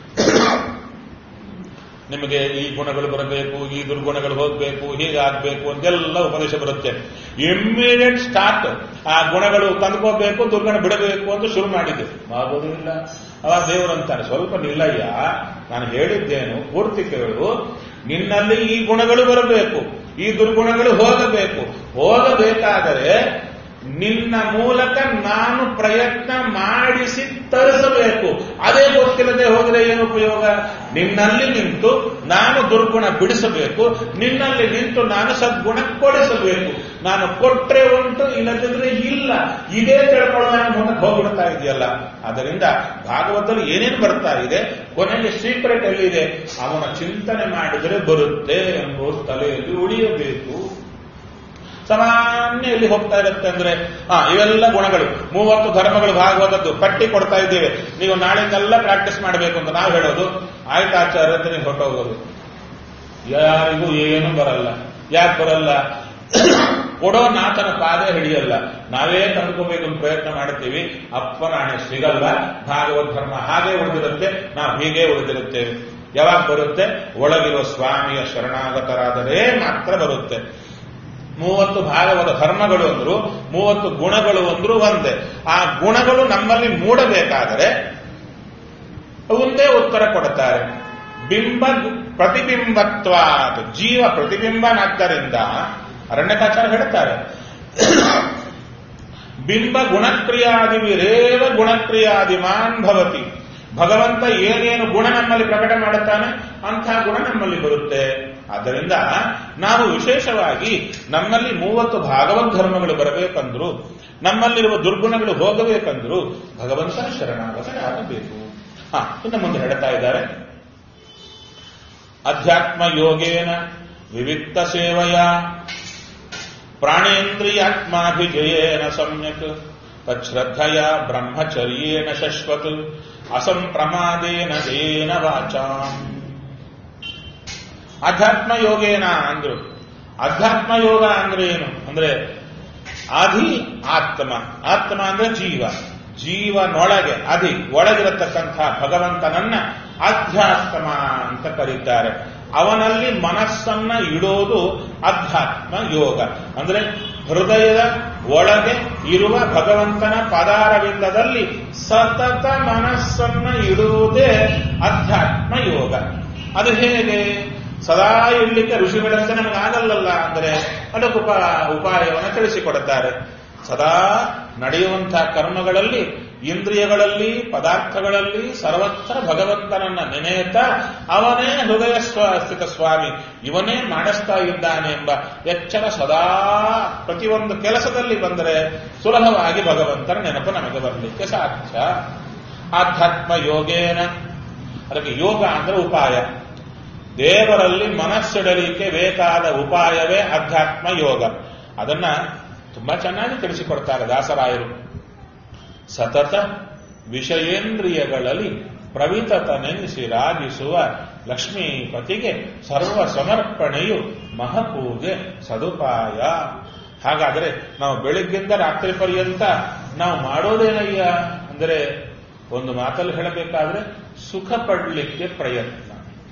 ನಿಮಗೆ ಈ ಗುಣಗಳು ಬರಬೇಕು ಈ ದುರ್ಗುಣಗಳು ಹೋಗಬೇಕು ಹೀಗಾಗಬೇಕು ಅಂತೆಲ್ಲ ಉಪದೇಶ ಬರುತ್ತೆ ಇಮ್ಮಿಡಿಯೇಟ್ ಸ್ಟಾರ್ಟ್ ಆ ಗುಣಗಳು ತಂದ್ಕೋಬೇಕು ದುರ್ಗುಣ ಬಿಡಬೇಕು ಅಂತ ಶುರು ಮಾಡಿದ್ದೆ ಆಗೋದಿಲ್ಲ ಅವಾಗ ದೇವರು ಅಂತಾರೆ ಸ್ವಲ್ಪ ನಿಲ್ಲಯ್ಯ ನಾನು ಹೇಳಿದ್ದೇನು ಪೂರ್ತಿ ಕೇಳು ನಿನ್ನಲ್ಲಿ ಈ ಗುಣಗಳು ಬರಬೇಕು ಈ ದುರ್ಗುಣಗಳು ಹೋಗಬೇಕು ಹೋಗಬೇಕಾದರೆ ನಿನ್ನ ಮೂಲಕ ನಾನು ಪ್ರಯತ್ನ ಮಾಡಿಸಿ ತರಿಸಬೇಕು ಅದೇ ಗೊತ್ತಿಲ್ಲದೆ ಹೋದರೆ ಏನು ಉಪಯೋಗ ನಿನ್ನಲ್ಲಿ ನಿಂತು ನಾನು ದುರ್ಗುಣ ಬಿಡಿಸಬೇಕು ನಿನ್ನಲ್ಲಿ ನಿಂತು ನಾನು ಸದ್ಗುಣ ಕೊಡಿಸಬೇಕು ನಾನು ಕೊಟ್ರೆ ಉಂಟು ಇಲ್ಲದಿದ್ರೆ ಇಲ್ಲ ಇದೇ ತಿಳ್ಕೊಳ್ಳೋಣ ಮುಂದಕ್ಕೆ ಹೋಗ್ಬಿಡ್ತಾ ಇದೆಯಲ್ಲ ಅದರಿಂದ ಭಾಗವತದಲ್ಲಿ ಏನೇನು ಬರ್ತಾ ಇದೆ ಕೊನೆಗೆ ಸೀಕ್ರೆಟ್ ಎಲ್ಲಿದೆ ಅವನ ಚಿಂತನೆ ಮಾಡಿದರೆ ಬರುತ್ತೆ ಎಂಬುದು ತಲೆಯಲ್ಲಿ ಉಳಿಯಬೇಕು ಸಾಮಾನ್ಯ ಎಲ್ಲಿ ಹೋಗ್ತಾ ಇರುತ್ತೆ ಅಂದ್ರೆ ಹಾ ಇವೆಲ್ಲ ಗುಣಗಳು ಮೂವತ್ತು ಧರ್ಮಗಳು ಭಾಗವತದ್ದು ಪಟ್ಟಿ ಕೊಡ್ತಾ ಇದ್ದೇವೆ ನೀವು ನಾಳೆಯಿಂದೆಲ್ಲ ಪ್ರಾಕ್ಟೀಸ್ ಮಾಡಬೇಕು ಅಂತ ನಾವು ಹೇಳೋದು ಆಯ್ತು ಆಚಾರ್ಯ ಅಂತ ನೀವು ಹೊರಟೋಗೋದು ಯಾರಿಗೂ ಏನು ಬರಲ್ಲ ಯಾಕೆ ಬರಲ್ಲ ಕೊಡೋ ನಾಥನ ಪಾದ ಹಿಡಿಯಲ್ಲ ನಾವೇ ತಂದ್ಕೋಬೇಕು ಅಂತ ಪ್ರಯತ್ನ ಮಾಡ್ತೀವಿ ಅಪ್ಪನ ಹಣೆ ಸಿಗಲ್ಲ ಭಾಗವತ್ ಧರ್ಮ ಹಾಗೆ ಉಳಿದಿರುತ್ತೆ ನಾವು ಹೀಗೆ ಉಳಿದಿರುತ್ತೇವೆ ಯಾವಾಗ ಬರುತ್ತೆ ಒಳಗಿರುವ ಸ್ವಾಮಿಯ ಶರಣಾಗತರಾದರೆ ಮಾತ್ರ ಬರುತ್ತೆ ಮೂವತ್ತು ಭಾಗವತ ಧರ್ಮಗಳು ಅಂದ್ರು ಮೂವತ್ತು ಗುಣಗಳು ಅಂದ್ರು ಒಂದೇ ಆ ಗುಣಗಳು ನಮ್ಮಲ್ಲಿ ಮೂಡಬೇಕಾದರೆ ಒಂದೇ ಉತ್ತರ ಕೊಡುತ್ತಾರೆ ಬಿಂಬ ಪ್ರತಿಬಿಂಬತ್ವ ಜೀವ ಪ್ರತಿಬಿಂಬನಾದ್ದರಿಂದ ಅರಣ್ಯಕಾಚಾರ ಹೇಳ್ತಾರೆ ಬಿಂಬ ಗುಣಕ್ರಿಯಾದಿ ವಿರೇವ ಗುಣಕ್ರಿಯಾದಿಮಾನ್ ಭವತಿ ಭಗವಂತ ಏನೇನು ಗುಣ ನಮ್ಮಲ್ಲಿ ಪ್ರಕಟ ಮಾಡುತ್ತಾನೆ ಅಂಥ ಗುಣ ನಮ್ಮಲ್ಲಿ ಬರುತ್ತೆ ಆದ್ದರಿಂದ ನಾವು ವಿಶೇಷವಾಗಿ ನಮ್ಮಲ್ಲಿ ಮೂವತ್ತು ಭಾಗವತ್ ಧರ್ಮಗಳು ಬರಬೇಕಂದ್ರು ನಮ್ಮಲ್ಲಿರುವ ದುರ್ಗುಣಗಳು ಹೋಗಬೇಕಂದ್ರು ಭಗವಂತನ ಶರಣಾಗತರಾಗಬೇಕು ಹಾ ಇನ್ನು ಮುಂದೆ ಹೇಳ್ತಾ ಇದ್ದಾರೆ ಅಧ್ಯಾತ್ಮ ಯೋಗೇನ ವಿವಿಕ್ತ ಸೇವೆಯ ಪ್ರಾಣೇಂದ್ರಿಯಾತ್ಮಾಭಿಜಯೇನ ಸಮ್ಯಕ್ ತಚ್ಶ್ರದ್ಧಯ ಬ್ರಹ್ಮಚರ್ಯೇಣ ಶಶ್ವತ್ ಅಸಂಪ್ರಮಾದೇನ ಜಯೇನ ವಾಚಾಂ ಅಧ್ಯಾತ್ಮ ಯೋಗೇನ ಅಂದ್ರು ಅಧ್ಯಾತ್ಮ ಯೋಗ ಅಂದ್ರೆ ಏನು ಅಂದ್ರೆ ಅಧಿ ಆತ್ಮ ಆತ್ಮ ಅಂದ್ರೆ ಜೀವ ಜೀವನೊಳಗೆ ಅಧಿ ಒಳಗಿರತಕ್ಕಂಥ ಭಗವಂತನನ್ನ ಅಧ್ಯಾತ್ಮ ಅಂತ ಕರೀತಾರೆ ಅವನಲ್ಲಿ ಮನಸ್ಸನ್ನ ಇಡೋದು ಅಧ್ಯಾತ್ಮ ಯೋಗ ಅಂದ್ರೆ ಹೃದಯದ ಒಳಗೆ ಇರುವ ಭಗವಂತನ ಪದಾರವಿಲ್ಲದಲ್ಲಿ ಸತತ ಮನಸ್ಸನ್ನ ಇಡುವುದೇ ಅಧ್ಯಾತ್ಮ ಯೋಗ ಅದು ಹೇಗೆ ಸದಾ ಇಡ್ಲಿಕ್ಕೆ ಋಷಿಗಳಂತೆ ನಮಗೆ ಆಗಲ್ಲಲ್ಲ ಅಂದರೆ ಅದಕ್ಕೆ ಉಪ ಉಪಾಯವನ್ನು ತಿಳಿಸಿಕೊಡುತ್ತಾರೆ ಸದಾ ನಡೆಯುವಂತಹ ಕರ್ಮಗಳಲ್ಲಿ ಇಂದ್ರಿಯಗಳಲ್ಲಿ ಪದಾರ್ಥಗಳಲ್ಲಿ ಸರ್ವತ್ರ ಭಗವಂತನನ್ನ ನೆನೆಯುತ್ತಾ ಅವನೇ ಹೃದಯ ಸ್ವ ಸ್ಥಿತ ಸ್ವಾಮಿ ಇವನೇ ಮಾಡಿಸ್ತಾ ಇದ್ದಾನೆ ಎಂಬ ಎಚ್ಚರ ಸದಾ ಪ್ರತಿಯೊಂದು ಕೆಲಸದಲ್ಲಿ ಬಂದರೆ ಸುಲಭವಾಗಿ ಭಗವಂತನ ನೆನಪು ನಮಗೆ ಬರಲಿಕ್ಕೆ ಸಾಧ್ಯ ಆಧ್ಯಾತ್ಮ ಯೋಗೇನ ಅದಕ್ಕೆ ಯೋಗ ಅಂದ್ರೆ ಉಪಾಯ ದೇವರಲ್ಲಿ ಮನಸ್ಸಿಡಲಿಕ್ಕೆ ಬೇಕಾದ ಉಪಾಯವೇ ಅಧ್ಯಾತ್ಮ ಯೋಗ ಅದನ್ನ ತುಂಬಾ ಚೆನ್ನಾಗಿ ತಿಳಿಸಿಕೊಡ್ತಾರೆ ದಾಸರಾಯರು ಸತತ ವಿಷಯೇಂದ್ರಿಯಗಳಲ್ಲಿ ಪ್ರವಿತತನೆನಿಸಿ ರಾಜಿಸುವ ಲಕ್ಷ್ಮೀಪತಿಗೆ ಸರ್ವ ಸಮರ್ಪಣೆಯು ಮಹಪೂಜೆ ಸದುಪಾಯ ಹಾಗಾದರೆ ನಾವು ಬೆಳಿಗ್ಗೆಯಿಂದ ರಾತ್ರಿ ಪರ್ಯಂತ ನಾವು ಮಾಡೋದೇನಯ್ಯ ಅಂದರೆ ಒಂದು ಮಾತಲ್ಲಿ ಹೇಳಬೇಕಾದ್ರೆ ಸುಖ ಪಡಲಿಕ್ಕೆ ಪ್ರಯತ್ನ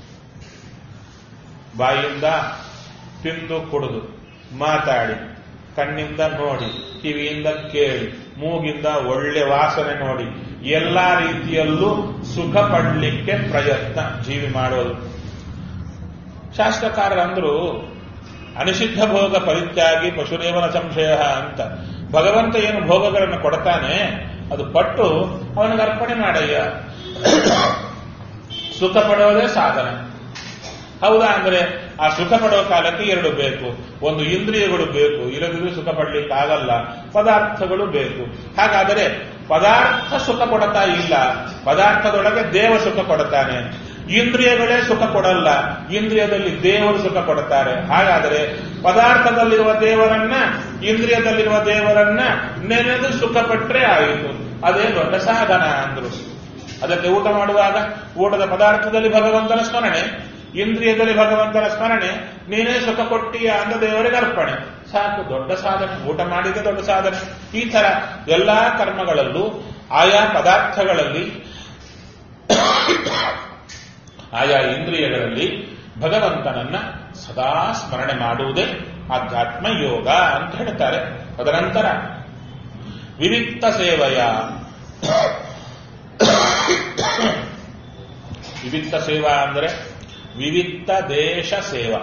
ಬಾಯಿಂದ ತಿಂದು ಕುಡಿದು ಮಾತಾಡಿ ಕಣ್ಣಿಂದ ನೋಡಿ ಕಿವಿಯಿಂದ ಕೇಳಿ ಮೂಗಿಂದ ಒಳ್ಳೆ ವಾಸನೆ ನೋಡಿ ಎಲ್ಲಾ ರೀತಿಯಲ್ಲೂ ಸುಖ ಪಡಲಿಕ್ಕೆ ಪ್ರಯತ್ನ ಜೀವಿ ಮಾಡೋದು ಶಾಸ್ತ್ರಕಾರರಂದ್ರು ಅನಿಷಿದ್ಧ ಭೋಗ ಪರಿತ್ಯಾಗಿ ಪಶುರೇವನ ಸಂಶಯ ಅಂತ ಭಗವಂತ ಏನು ಭೋಗಗಳನ್ನು ಕೊಡ್ತಾನೆ ಅದು ಪಟ್ಟು ಅವನಿಗೆ ಅರ್ಪಣೆ ಮಾಡಯ್ಯ ಸುಖ ಪಡೋದೇ ಸಾಧನ ಹೌದಾ ಅಂದ್ರೆ ಆ ಸುಖ ಪಡೋ ಕಾಲಕ್ಕೆ ಎರಡು ಬೇಕು ಒಂದು ಇಂದ್ರಿಯಗಳು ಬೇಕು ಇಲ್ಲದಿದ್ರೆ ಸುಖ ಪಡ್ಲಿಕ್ಕೆ ಆಗಲ್ಲ ಪದಾರ್ಥಗಳು ಬೇಕು ಹಾಗಾದರೆ ಪದಾರ್ಥ ಸುಖ ಕೊಡ್ತಾ ಇಲ್ಲ ಪದಾರ್ಥದೊಳಗೆ ದೇವ ಸುಖ ಕೊಡುತ್ತಾನೆ ಇಂದ್ರಿಯಗಳೇ ಸುಖ ಕೊಡಲ್ಲ ಇಂದ್ರಿಯದಲ್ಲಿ ದೇವರು ಸುಖ ಕೊಡುತ್ತಾರೆ ಹಾಗಾದರೆ ಪದಾರ್ಥದಲ್ಲಿರುವ ದೇವರನ್ನ ಇಂದ್ರಿಯದಲ್ಲಿರುವ ದೇವರನ್ನ ನೆನೆದು ಸುಖ ಪಟ್ಟರೆ ಆಯಿತು ಅದೇ ದೊಡ್ಡ ಸಾಧನ ಅಂದ್ರು ಅದಕ್ಕೆ ಊಟ ಮಾಡುವಾಗ ಊಟದ ಪದಾರ್ಥದಲ್ಲಿ ಭಗವಂತನ ಸ್ಮರಣೆ ಇಂದ್ರಿಯದಲ್ಲಿ ಭಗವಂತನ ಸ್ಮರಣೆ ನೀನೇ ಸುಖ ಕೊಟ್ಟಿಯ ಅಂದ ದೇವರಿಗೆ ಅರ್ಪಣೆ ಸಾಕು ದೊಡ್ಡ ಸಾಧನೆ ಊಟ ಮಾಡಿದ ದೊಡ್ಡ ಸಾಧನೆ ಈ ತರ ಎಲ್ಲಾ ಕರ್ಮಗಳಲ್ಲೂ ಆಯಾ ಪದಾರ್ಥಗಳಲ್ಲಿ ಆಯಾ ಇಂದ್ರಿಯಗಳಲ್ಲಿ ಭಗವಂತನನ್ನ ಸದಾ ಸ್ಮರಣೆ ಮಾಡುವುದೇ ಆಧ್ಯಾತ್ಮ ಯೋಗ ಅಂತ ಹೇಳ್ತಾರೆ ತದನಂತರ ವಿವಿಕ್ತ ಸೇವೆಯ ವಿವಿಕ್ತ ಸೇವಾ ಅಂದರೆ ವಿವಿಕ್ತ ದೇಶ ಸೇವಾ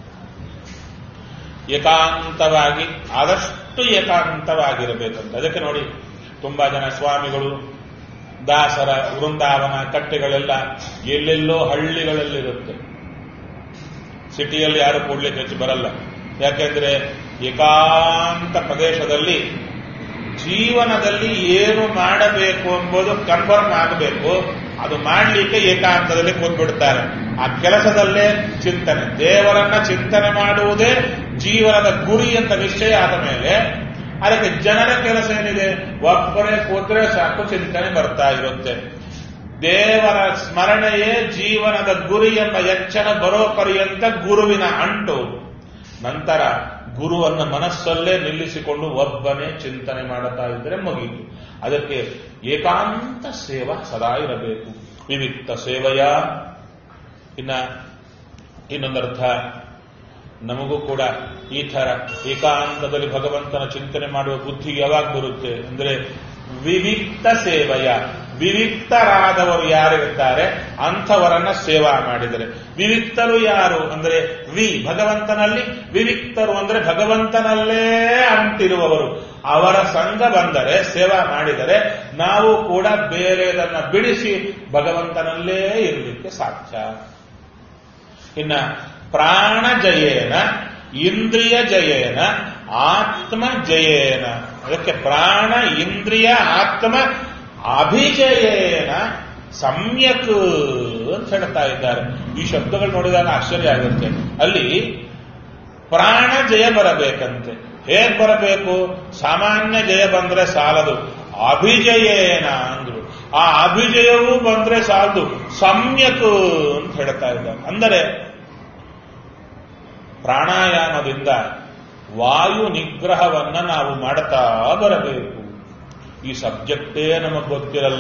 ಏಕಾಂತವಾಗಿ ಆದಷ್ಟು ಏಕಾಂತವಾಗಿರಬೇಕಂತ ಅದಕ್ಕೆ ನೋಡಿ ತುಂಬಾ ಜನ ಸ್ವಾಮಿಗಳು ದಾಸರ ವೃಂದಾವನ ಕಟ್ಟೆಗಳೆಲ್ಲ ಎಲ್ಲೆಲ್ಲೋ ಹಳ್ಳಿಗಳಲ್ಲಿರುತ್ತೆ ಸಿಟಿಯಲ್ಲಿ ಯಾರು ಕೂಡ್ಲಿಕ್ಕೆ ಹೆಚ್ಚು ಬರಲ್ಲ ಯಾಕೆಂದ್ರೆ ಏಕಾಂತ ಪ್ರದೇಶದಲ್ಲಿ ಜೀವನದಲ್ಲಿ ಏನು ಮಾಡಬೇಕು ಎಂಬುದು ಕನ್ಫರ್ಮ್ ಆಗಬೇಕು ಅದು ಮಾಡಲಿಕ್ಕೆ ಏಕಾಂತದಲ್ಲಿ ಕೂತ್ಬಿಡ್ತಾರೆ ಆ ಕೆಲಸದಲ್ಲೇ ಚಿಂತನೆ ದೇವರನ್ನ ಚಿಂತನೆ ಮಾಡುವುದೇ ಜೀವನದ ಗುರಿ ಅಂತ ನಿಶ್ಚಯ ಆದ ಮೇಲೆ ಅದಕ್ಕೆ ಜನರ ಕೆಲಸ ಏನಿದೆ ಒಬ್ಬರೇ ಕೂತ್ರೆ ಸಾಕು ಚಿಂತನೆ ಬರ್ತಾ ಇರುತ್ತೆ ದೇವರ ಸ್ಮರಣೆಯೇ ಜೀವನದ ಗುರಿ ಎಂಬ ಎಚ್ಚರ ಬರೋ ಪರ್ಯಂತ ಗುರುವಿನ ಅಂಟು ನಂತರ ಗುರುವನ್ನ ಮನಸ್ಸಲ್ಲೇ ನಿಲ್ಲಿಸಿಕೊಂಡು ಒಬ್ಬನೇ ಚಿಂತನೆ ಮಾಡುತ್ತಾ ಇದ್ರೆ ಮುಗಿಯಿತು ಅದಕ್ಕೆ ಏಕಾಂತ ಸೇವಾ ಸದಾ ಇರಬೇಕು ವಿವಿಕ್ತ ಸೇವೆಯ ಇನ್ನ ಇನ್ನೊಂದರ್ಥ ನಮಗೂ ಕೂಡ ಈ ತರ ಏಕಾಂತದಲ್ಲಿ ಭಗವಂತನ ಚಿಂತನೆ ಮಾಡುವ ಬುದ್ಧಿ ಯಾವಾಗ ಬರುತ್ತೆ ಅಂದ್ರೆ ವಿವಿಕ್ತ ಸೇವೆಯ ವಿವಿಕ್ತರಾದವರು ಯಾರಿರ್ತಾರೆ ಅಂಥವರನ್ನ ಸೇವಾ ಮಾಡಿದರೆ ವಿವಿಕ್ತರು ಯಾರು ಅಂದ್ರೆ ವಿ ಭಗವಂತನಲ್ಲಿ ವಿವಿಕ್ತರು ಅಂದ್ರೆ ಭಗವಂತನಲ್ಲೇ ಅಂಟಿರುವವರು ಅವರ ಸಂಘ ಬಂದರೆ ಸೇವಾ ಮಾಡಿದರೆ ನಾವು ಕೂಡ ಬೇರೆದನ್ನ ಬಿಡಿಸಿ ಭಗವಂತನಲ್ಲೇ ಇರಲಿಕ್ಕೆ ಸಾಧ್ಯ ಇನ್ನ ಪ್ರಾಣ ಜಯೇನ ಇಂದ್ರಿಯ ಜಯೇನ ಆತ್ಮ ಜಯೇನ ಅದಕ್ಕೆ ಪ್ರಾಣ ಇಂದ್ರಿಯ ಆತ್ಮ ಅಭಿಜಯೇನ ಸಮ್ಯಕ್ ಅಂತ ಹೇಳ್ತಾ ಇದ್ದಾರೆ ಈ ಶಬ್ದಗಳು ನೋಡಿದಾಗ ಆಶ್ಚರ್ಯ ಆಗುತ್ತೆ ಅಲ್ಲಿ ಪ್ರಾಣ ಜಯ ಬರಬೇಕಂತೆ ಹೇಗ್ ಬರಬೇಕು ಸಾಮಾನ್ಯ ಜಯ ಬಂದ್ರೆ ಸಾಲದು ಅಭಿಜಯೇನ ಅಂದ್ರು ಆ ಅಭಿಜಯವೂ ಬಂದ್ರೆ ಸಾಲದು ಸಮ್ಯಕ್ ಅಂತ ಹೇಳ್ತಾ ಇದ್ದಾರೆ ಅಂದರೆ ಪ್ರಾಣಾಯಾಮದಿಂದ ವಾಯು ನಿಗ್ರಹವನ್ನ ನಾವು ಮಾಡ್ತಾ ಬರಬೇಕು ಈ ಸಬ್ಜೆಕ್ಟೇ ನಮಗೆ ಗೊತ್ತಿರಲ್ಲ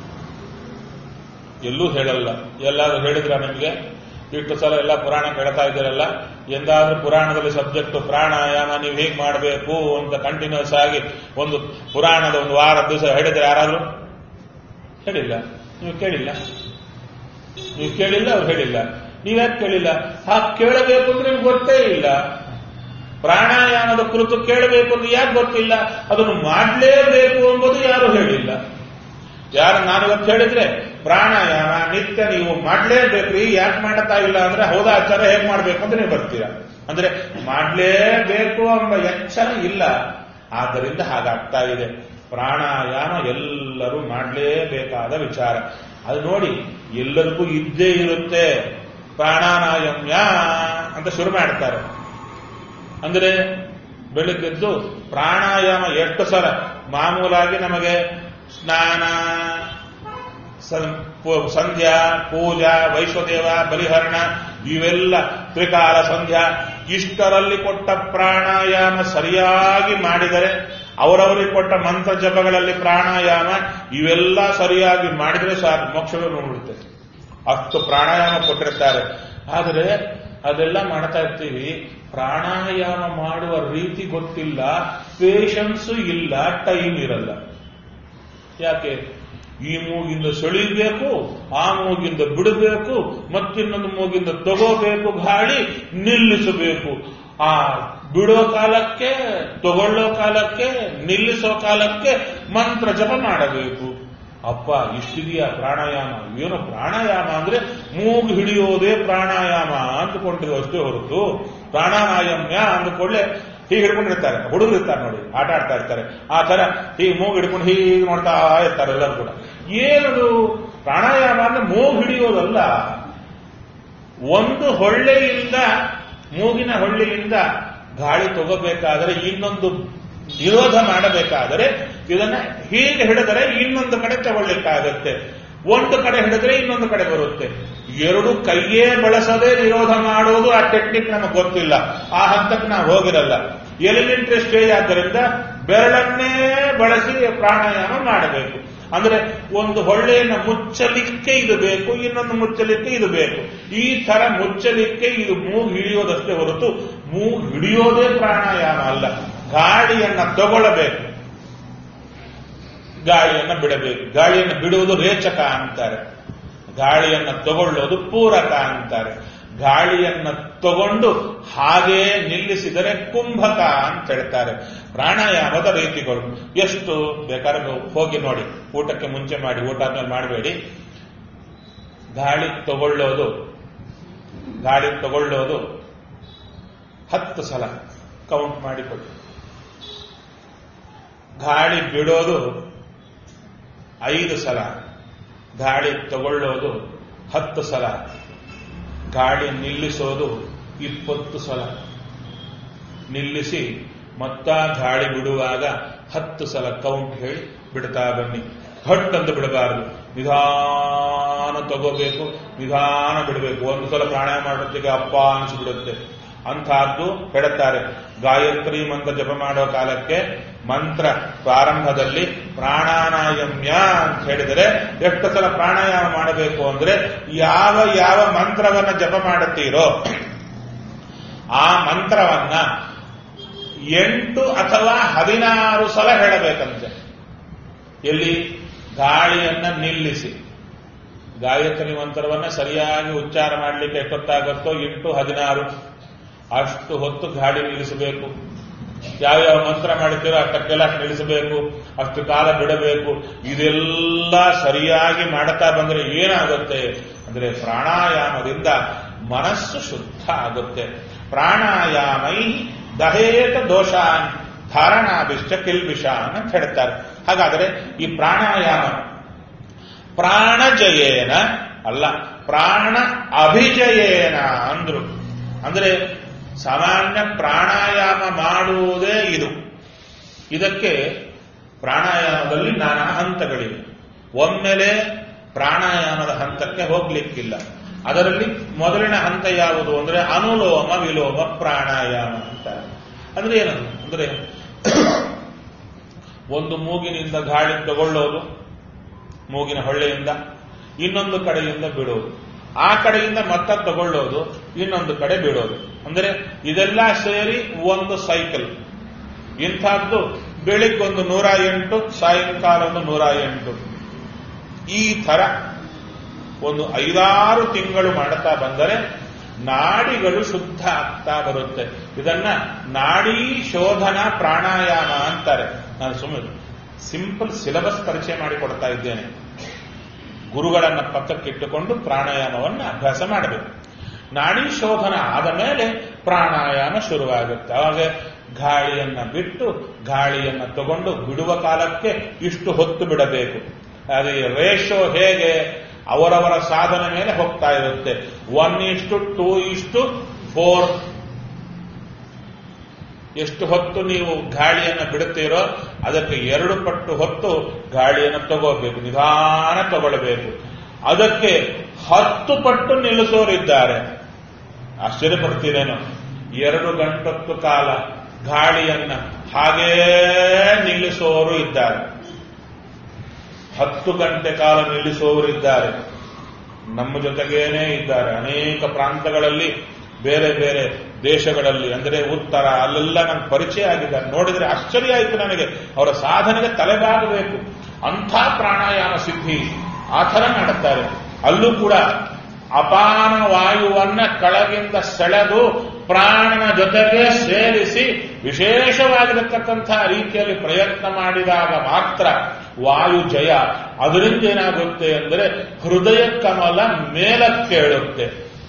ಎಲ್ಲೂ ಹೇಳಲ್ಲ ಎಲ್ಲಾದ್ರೂ ಹೇಳಿದ್ರ ನಿಮಗೆ ಇಷ್ಟು ಸಲ ಎಲ್ಲ ಪುರಾಣ ಕೇಳ್ತಾ ಇದ್ದೀರಲ್ಲ ಎಂದಾದ್ರೂ ಪುರಾಣದಲ್ಲಿ ಸಬ್ಜೆಕ್ಟ್ ಪ್ರಾಣಾಯಾಮ ನೀವು ಹೇಗೆ ಮಾಡಬೇಕು ಅಂತ ಕಂಟಿನ್ಯೂಸ್ ಆಗಿ ಒಂದು ಪುರಾಣದ ಒಂದು ವಾರ ದಿವಸ ಹೇಳಿದ್ರೆ ಯಾರಾದ್ರೂ ಹೇಳಿಲ್ಲ ನೀವು ಕೇಳಿಲ್ಲ ನೀವು ಕೇಳಿಲ್ಲ ಅವ್ರು ಹೇಳಿಲ್ಲ ನೀವ್ಯಾಕೆ ಕೇಳಿಲ್ಲ ಹಾಗೆ ಕೇಳಬೇಕು ಅಂದ್ರೆ ನಿಮ್ಗೆ ಗೊತ್ತೇ ಇಲ್ಲ ಪ್ರಾಣಾಯಾಮದ ಕುರಿತು ಕೇಳಬೇಕು ಅಂದ್ರೆ ಯಾಕೆ ಗೊತ್ತಿಲ್ಲ ಅದನ್ನು ಮಾಡಲೇಬೇಕು ಎಂಬುದು ಯಾರು ಹೇಳಿಲ್ಲ ಯಾರು ನಾನು ಇವತ್ತು ಹೇಳಿದ್ರೆ ಪ್ರಾಣಾಯಾಮ ನಿತ್ಯ ನೀವು ಮಾಡಲೇಬೇಕ್ರಿ ಯಾಕೆ ಮಾಡ್ತಾ ಇಲ್ಲ ಅಂದ್ರೆ ಹೌದಾ ಆಚಾರ ಹೇಗೆ ಮಾಡ್ಬೇಕು ಅಂತ ನೀವು ಬರ್ತೀರಾ ಅಂದ್ರೆ ಮಾಡಲೇಬೇಕು ಎಂಬ ಎಚ್ಚರ ಇಲ್ಲ ಆದ್ದರಿಂದ ಹಾಗಾಗ್ತಾ ಇದೆ ಪ್ರಾಣಾಯಾಮ ಎಲ್ಲರೂ ಮಾಡಲೇಬೇಕಾದ ವಿಚಾರ ಅದು ನೋಡಿ ಎಲ್ಲರಿಗೂ ಇದ್ದೇ ಇರುತ್ತೆ ಪ್ರಾಣಾನಾಯಮ್ಯ ಅಂತ ಶುರು ಮಾಡ್ತಾರೆ ಅಂದ್ರೆ ಬೆಳಿಗ್ಗೆದ್ದು ಪ್ರಾಣಾಯಾಮ ಎಷ್ಟು ಸಲ ಮಾಮೂಲಾಗಿ ನಮಗೆ ಸ್ನಾನ ಸಂಧ್ಯಾ ಪೂಜಾ ವೈಶ್ವದೇವ ಬಲಿಹರಣ ಇವೆಲ್ಲ ತ್ರಿಕಾಲ ಸಂಧ್ಯಾ ಇಷ್ಟರಲ್ಲಿ ಕೊಟ್ಟ ಪ್ರಾಣಾಯಾಮ ಸರಿಯಾಗಿ ಮಾಡಿದರೆ ಅವರವರಿಗೆ ಕೊಟ್ಟ ಮಂತ್ರ ಜಪಗಳಲ್ಲಿ ಪ್ರಾಣಾಯಾಮ ಇವೆಲ್ಲ ಸರಿಯಾಗಿ ಮಾಡಿದರೆ ಸಾಕು ಮೋಕ್ಷವೇ ನೋಡ್ಬಿಡುತ್ತೆ ಅಷ್ಟು ಪ್ರಾಣಾಯಾಮ ಕೊಟ್ಟಿರ್ತಾರೆ ಆದರೆ ಅದೆಲ್ಲ ಮಾಡ್ತಾ ಇರ್ತೀವಿ ಪ್ರಾಣಾಯಾಮ ಮಾಡುವ ರೀತಿ ಗೊತ್ತಿಲ್ಲ ಪೇಷನ್ಸ್ ಇಲ್ಲ ಟೈಮ್ ಇರಲ್ಲ ಯಾಕೆ ಈ ಮೂಗಿಂದ ಸೆಳಿಬೇಕು ಆ ಮೂಗಿಂದ ಬಿಡಬೇಕು ಮತ್ತಿನ್ನೊಂದು ಮೂಗಿಂದ ತಗೋಬೇಕು ಗಾಳಿ ನಿಲ್ಲಿಸಬೇಕು ಆ ಬಿಡೋ ಕಾಲಕ್ಕೆ ತಗೊಳ್ಳೋ ಕಾಲಕ್ಕೆ ನಿಲ್ಲಿಸೋ ಕಾಲಕ್ಕೆ ಮಂತ್ರ ಜಪ ಮಾಡಬೇಕು ಅಪ್ಪ ಇಷ್ಟಿದೆಯಾ ಪ್ರಾಣಾಯಾಮ ಏನು ಪ್ರಾಣಾಯಾಮ ಅಂದ್ರೆ ಮೂಗು ಹಿಡಿಯೋದೇ ಪ್ರಾಣಾಯಾಮ ಅಂದುಕೊಂಡಿರೋ ಅಷ್ಟೇ ಹೊರತು ಪ್ರಾಣಾಯಾಮ್ಯ ಅಂದುಕೊಳ್ಳೆ ಹೀಗೆ ಹಿಡ್ಕೊಂಡಿರ್ತಾರೆ ಹುಡುಗರು ಇರ್ತಾರೆ ನೋಡಿ ಆಟ ಆಡ್ತಾ ಇರ್ತಾರೆ ಆ ತರ ಹೀಗೆ ಮೂಗು ಹಿಡ್ಕೊಂಡು ಹೀಗೆ ಮಾಡ್ತಾ ಇರ್ತಾರೆ ಎಲ್ಲರೂ ಕೂಡ ಏನದು ಪ್ರಾಣಾಯಾಮ ಅಂದ್ರೆ ಮೂಗು ಹಿಡಿಯೋದಲ್ಲ ಒಂದು ಹೊಳ್ಳೆಯಿಂದ ಮೂಗಿನ ಹೊಳ್ಳೆಯಿಂದ ಗಾಳಿ ತಗೋಬೇಕಾದರೆ ಇನ್ನೊಂದು ವಿರೋಧ ಮಾಡಬೇಕಾದರೆ ಇದನ್ನ ಹೀಗೆ ಹಿಡಿದರೆ ಇನ್ನೊಂದು ಕಡೆ ತಗೊಳ್ಳಿಕ್ಕಾಗತ್ತೆ ಒಂದು ಕಡೆ ಹಿಡಿದ್ರೆ ಇನ್ನೊಂದು ಕಡೆ ಬರುತ್ತೆ ಎರಡು ಕೈಯೇ ಬಳಸದೆ ನಿರೋಧ ಮಾಡುವುದು ಆ ಟೆಕ್ನಿಕ್ ನಮಗೆ ಗೊತ್ತಿಲ್ಲ ಆ ಹಂತಕ್ಕೆ ನಾವು ಹೋಗಿರಲ್ಲ ಎಲಿಮೆಂಟ್ರಿ ಸ್ಟೇಜ್ ಆದ್ದರಿಂದ ಬೆರಳನ್ನೇ ಬಳಸಿ ಪ್ರಾಣಾಯಾಮ ಮಾಡಬೇಕು ಅಂದ್ರೆ ಒಂದು ಹೊಳ್ಳೆಯನ್ನು ಮುಚ್ಚಲಿಕ್ಕೆ ಇದು ಬೇಕು ಇನ್ನೊಂದು ಮುಚ್ಚಲಿಕ್ಕೆ ಇದು ಬೇಕು ಈ ತರ ಮುಚ್ಚಲಿಕ್ಕೆ ಇದು ಮೂಗು ಹಿಡಿಯೋದಷ್ಟೇ ಹೊರತು ಮೂಗು ಹಿಡಿಯೋದೇ ಪ್ರಾಣಾಯಾಮ ಅಲ್ಲ ಗಾಳಿಯನ್ನ ತಗೊಳ್ಳಬೇಕು ಗಾಳಿಯನ್ನ ಬಿಡಬೇಕು ಗಾಳಿಯನ್ನು ಬಿಡುವುದು ರೇಚಕ ಅಂತಾರೆ ಗಾಳಿಯನ್ನ ತಗೊಳ್ಳೋದು ಪೂರಕ ಅಂತಾರೆ ಗಾಳಿಯನ್ನ ತಗೊಂಡು ಹಾಗೇ ನಿಲ್ಲಿಸಿದರೆ ಕುಂಭಕ ಅಂತ ಹೇಳ್ತಾರೆ ಪ್ರಾಣಾಯಾಮದ ರೀತಿಗಳು ಎಷ್ಟು ಬೇಕಾದ್ರೆ ಹೋಗಿ ನೋಡಿ ಊಟಕ್ಕೆ ಮುಂಚೆ ಮಾಡಿ ಊಟ ಆದ್ಮೇಲೆ ಮಾಡಬೇಡಿ ಗಾಳಿ ತಗೊಳ್ಳೋದು ಗಾಳಿ ತಗೊಳ್ಳೋದು ಹತ್ತು ಸಲ ಕೌಂಟ್ ಮಾಡಿಕೊಳ್ಳಿ ಗಾಳಿ ಬಿಡೋದು ಐದು ಸಲ ಗಾಳಿ ತಗೊಳ್ಳೋದು ಹತ್ತು ಸಲ ಗಾಳಿ ನಿಲ್ಲಿಸೋದು ಇಪ್ಪತ್ತು ಸಲ ನಿಲ್ಲಿಸಿ ಮತ್ತ ಗಾಳಿ ಬಿಡುವಾಗ ಹತ್ತು ಸಲ ಕೌಂಟ್ ಹೇಳಿ ಬಿಡ್ತಾ ಬನ್ನಿ ಹಟ್ ಅಂತ ಬಿಡಬಾರದು ನಿಧಾನ ತಗೋಬೇಕು ನಿಧಾನ ಬಿಡಬೇಕು ಒಂದು ಸಲ ಪ್ರಾಣಾಯಾಮ ಮಾಡೋದಕ್ಕೆ ಅಪ್ಪ ಅನಿಸ್ಬಿಡುತ್ತೆ ಅಂತಹದ್ದು ಹೇಳುತ್ತಾರೆ ಗಾಯತ್ರಿ ಮಂತ್ರ ಜಪ ಮಾಡೋ ಕಾಲಕ್ಕೆ ಮಂತ್ರ ಪ್ರಾರಂಭದಲ್ಲಿ ಪ್ರಾಣಾನಾಯಮ್ಯ ಅಂತ ಹೇಳಿದರೆ ಎಷ್ಟು ಸಲ ಪ್ರಾಣಾಯಾಮ ಮಾಡಬೇಕು ಅಂದ್ರೆ ಯಾವ ಯಾವ ಮಂತ್ರವನ್ನ ಜಪ ಮಾಡುತ್ತೀರೋ ಆ ಮಂತ್ರವನ್ನ ಎಂಟು ಅಥವಾ ಹದಿನಾರು ಸಲ ಹೇಳಬೇಕಂತೆ ಎಲ್ಲಿ ಗಾಳಿಯನ್ನ ನಿಲ್ಲಿಸಿ ಗಾಯತ್ರಿ ಮಂತ್ರವನ್ನ ಸರಿಯಾಗಿ ಉಚ್ಚಾರ ಮಾಡಲಿಕ್ಕೆ ಎಷ್ಟೊತ್ತಾಗುತ್ತೋ ಎಂಟು ಹದಿನಾರು ಅಷ್ಟು ಹೊತ್ತು ಗಾಳಿ ನಿಲ್ಲಿಸಬೇಕು ಯಾವ್ಯಾವ ಮಂತ್ರ ಮಾಡ್ತೀರೋ ಅಷ್ಟಕ್ಕೆಲ್ಲ ನಿಲ್ಲಿಸಬೇಕು ಅಷ್ಟು ಕಾಲ ಬಿಡಬೇಕು ಇದೆಲ್ಲ ಸರಿಯಾಗಿ ಮಾಡ್ತಾ ಬಂದ್ರೆ ಏನಾಗುತ್ತೆ ಅಂದ್ರೆ ಪ್ರಾಣಾಯಾಮದಿಂದ ಮನಸ್ಸು ಶುದ್ಧ ಆಗುತ್ತೆ ಪ್ರಾಣಾಯಾಮೈ ದಹೇತ ದೋಷಾನ್ ಧಾರಣಾಭಿಷ್ಟ ಕಿಲ್ಬಿಷಾನ್ ಅಂತ ಹೇಳ್ತಾರೆ ಹಾಗಾದರೆ ಈ ಪ್ರಾಣಾಯಾಮ ಪ್ರಾಣಜಯೇನ ಅಲ್ಲ ಪ್ರಾಣ ಅಭಿಜಯೇನ ಅಂದ್ರು ಅಂದ್ರೆ ಸಾಮಾನ್ಯ ಪ್ರಾಣಾಯಾಮ ಮಾಡುವುದೇ ಇದು ಇದಕ್ಕೆ ಪ್ರಾಣಾಯಾಮದಲ್ಲಿ ನಾನಾ ಹಂತಗಳಿವೆ ಒಮ್ಮೆಲೆ ಪ್ರಾಣಾಯಾಮದ ಹಂತಕ್ಕೆ ಹೋಗ್ಲಿಕ್ಕಿಲ್ಲ ಅದರಲ್ಲಿ ಮೊದಲಿನ ಹಂತ ಯಾವುದು ಅಂದ್ರೆ ಅನುಲೋಮ ವಿಲೋಮ ಪ್ರಾಣಾಯಾಮ ಅಂತ ಅಂದ್ರೆ ಏನು ಅಂದ್ರೆ ಒಂದು ಮೂಗಿನಿಂದ ಗಾಳಿ ತಗೊಳ್ಳೋದು ಮೂಗಿನ ಹೊಳ್ಳೆಯಿಂದ ಇನ್ನೊಂದು ಕಡೆಯಿಂದ ಬಿಡೋದು ಆ ಕಡೆಯಿಂದ ಮತ್ತೆ ತಗೊಳ್ಳೋದು ಇನ್ನೊಂದು ಕಡೆ ಬಿಡೋದು ಅಂದರೆ ಇದೆಲ್ಲ ಸೇರಿ ಒಂದು ಸೈಕಲ್ ಇಂಥದ್ದು ಬೆಳಿಗ್ಗೊಂದು ನೂರ ಎಂಟು ಸಾಯಂಕಾಲ ಒಂದು ನೂರ ಎಂಟು ಈ ತರ ಒಂದು ಐದಾರು ತಿಂಗಳು ಮಾಡ್ತಾ ಬಂದರೆ ನಾಡಿಗಳು ಶುದ್ಧ ಆಗ್ತಾ ಬರುತ್ತೆ ಇದನ್ನ ನಾಡಿ ಶೋಧನ ಪ್ರಾಣಾಯಾಮ ಅಂತಾರೆ ನಾನು ಸುಮ್ಮನೆ ಸಿಂಪಲ್ ಸಿಲೆಬಸ್ ಪರಿಚಯ ಮಾಡಿಕೊಡ್ತಾ ಇದ್ದೇನೆ ಗುರುಗಳನ್ನ ಪಕ್ಕಕ್ಕಿಟ್ಟುಕೊಂಡು ಪ್ರಾಣಾಯಾಮವನ್ನು ಅಭ್ಯಾಸ ಮಾಡಬೇಕು ನಾಡಿ ಶೋಧನ ಆದ ಮೇಲೆ ಪ್ರಾಣಾಯಾಮ ಶುರುವಾಗುತ್ತೆ ಅವಾಗ ಗಾಳಿಯನ್ನ ಬಿಟ್ಟು ಗಾಳಿಯನ್ನ ತಗೊಂಡು ಬಿಡುವ ಕಾಲಕ್ಕೆ ಇಷ್ಟು ಹೊತ್ತು ಬಿಡಬೇಕು ಅದೇ ರೇಷೋ ಹೇಗೆ ಅವರವರ ಸಾಧನೆ ಮೇಲೆ ಹೋಗ್ತಾ ಇರುತ್ತೆ ಒನ್ ಇಷ್ಟು ಟೂ ಇಷ್ಟು ಫೋರ್ ಎಷ್ಟು ಹೊತ್ತು ನೀವು ಗಾಳಿಯನ್ನು ಬಿಡುತ್ತೀರೋ ಅದಕ್ಕೆ ಎರಡು ಪಟ್ಟು ಹೊತ್ತು ಗಾಳಿಯನ್ನು ತಗೋಬೇಕು ನಿಧಾನ ತಗೊಳ್ಬೇಕು ಅದಕ್ಕೆ ಹತ್ತು ಪಟ್ಟು ನಿಲ್ಲಿಸೋರಿದ್ದಾರೆ ಆಶ್ಚರ್ಯಪಡ್ತೀರೇನು ಎರಡು ಗಂಟತ್ತು ಕಾಲ ಗಾಳಿಯನ್ನ ಹಾಗೇ ನಿಲ್ಲಿಸುವವರು ಇದ್ದಾರೆ ಹತ್ತು ಗಂಟೆ ಕಾಲ ನಿಲ್ಲಿಸುವವರಿದ್ದಾರೆ ನಮ್ಮ ಜೊತೆಗೇನೇ ಇದ್ದಾರೆ ಅನೇಕ ಪ್ರಾಂತಗಳಲ್ಲಿ ಬೇರೆ ಬೇರೆ ದೇಶಗಳಲ್ಲಿ ಅಂದರೆ ಉತ್ತರ ಅಲ್ಲೆಲ್ಲ ನಂಗೆ ಪರಿಚಯ ಆಗಿದ್ದಾರೆ ನೋಡಿದ್ರೆ ಆಶ್ಚರ್ಯ ಆಯಿತು ನನಗೆ ಅವರ ಸಾಧನೆಗೆ ತಲೆಬಾಗಬೇಕು ಅಂಥ ಪ್ರಾಣಾಯಾಮ ಸಿದ್ಧಿ ಆ ಥರ ಮಾಡುತ್ತಾರೆ ಅಲ್ಲೂ ಕೂಡ ಅಪಾನ ವಾಯುವನ್ನ ಕೆಳಗಿಂದ ಸೆಳೆದು ಪ್ರಾಣನ ಜೊತೆಗೆ ಸೇರಿಸಿ ವಿಶೇಷವಾಗಿರತಕ್ಕಂಥ ರೀತಿಯಲ್ಲಿ ಪ್ರಯತ್ನ ಮಾಡಿದಾಗ ಮಾತ್ರ ವಾಯು ಜಯ ಅದರಿಂದ ಏನಾಗುತ್ತೆ ಅಂದರೆ ಹೃದಯ ಕಮಲ ಮೇಲಕ್ಕೇಳುತ್ತೆ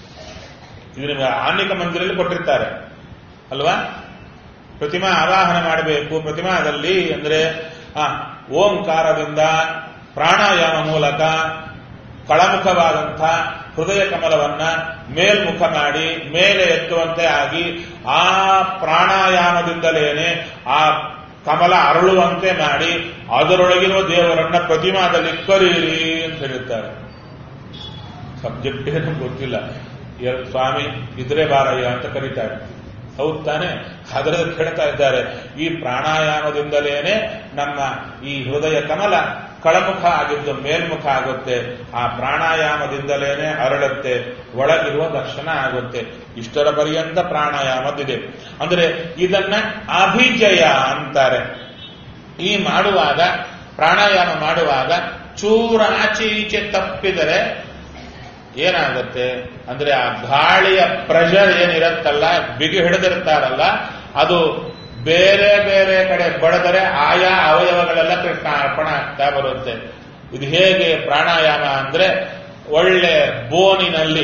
ಇದನ್ನ ಆನ್ನಿಕ ಮಂದಿರಲ್ಲಿ ಕೊಟ್ಟಿರ್ತಾರೆ ಅಲ್ವಾ ಪ್ರತಿಮಾ ಆವಾಹನ ಮಾಡಬೇಕು ಪ್ರತಿಮಾದಲ್ಲಿ ಅಂದ್ರೆ ಆ ಓಂಕಾರದಿಂದ ಪ್ರಾಣಾಯಾಮ ಮೂಲಕ ಕಳಮುಖವಾದಂಥ ಹೃದಯ ಕಮಲವನ್ನ ಮೇಲ್ಮುಖ ಮಾಡಿ ಮೇಲೆ ಎತ್ತುವಂತೆ ಆಗಿ ಆ ಪ್ರಾಣಾಯಾಮದಿಂದಲೇನೆ ಆ ಕಮಲ ಅರಳುವಂತೆ ಮಾಡಿ ಅದರೊಳಗಿರುವ ದೇವರನ್ನ ಪ್ರತಿಮಾದಲ್ಲಿ ಕರೀರಿ ಅಂತ ಹೇಳಿರ್ತಾರೆ ಸಬ್ಜೆಕ್ಟ್ ಏನು ಗೊತ್ತಿಲ್ಲ ಎರ್- ಸ್ವಾಮಿ ಇದ್ರೆ ಬಾರಯ್ಯ ಅಂತ ಕರೀತಾರೆ ಹೌದು ತಾನೆ ಅದರಲ್ಲಿ ಹೇಳ್ತಾ ಇದ್ದಾರೆ ಈ ಪ್ರಾಣಾಯಾಮದಿಂದಲೇನೆ ನಮ್ಮ ಈ ಹೃದಯ ಕಮಲ ಕಳಮುಖ ಆಗಿದ್ದು ಮೇಲ್ಮುಖ ಆಗುತ್ತೆ ಆ ಪ್ರಾಣಾಯಾಮದಿಂದಲೇನೆ ಅರಳುತ್ತೆ ಒಳಗಿರುವ ದರ್ಶನ ಆಗುತ್ತೆ ಇಷ್ಟರ ಪರ್ಯಂತ ಪ್ರಾಣಾಯಾಮದಿದೆ ಅಂದ್ರೆ ಇದನ್ನ ಅಭಿಜಯ ಅಂತಾರೆ ಈ ಮಾಡುವಾಗ ಪ್ರಾಣಾಯಾಮ ಮಾಡುವಾಗ ಚೂರ ಆಚೆ ಈಚೆ ತಪ್ಪಿದರೆ ಏನಾಗುತ್ತೆ ಅಂದ್ರೆ ಆ ಗಾಳಿಯ ಪ್ರೆಷರ್ ಏನಿರುತ್ತಲ್ಲ ಬಿಗಿ ಹಿಡಿದಿರ್ತಾರಲ್ಲ ಅದು ಬೇರೆ ಬೇರೆ ಕಡೆ ಬಡದರೆ ಆಯಾ ಅವಯವಗಳೆಲ್ಲ ಕೃಷ್ಣ ಅರ್ಪಣ ಆಗ್ತಾ ಬರುತ್ತೆ ಇದು ಹೇಗೆ ಪ್ರಾಣಾಯಾಮ ಅಂದ್ರೆ ಒಳ್ಳೆ ಬೋನಿನಲ್ಲಿ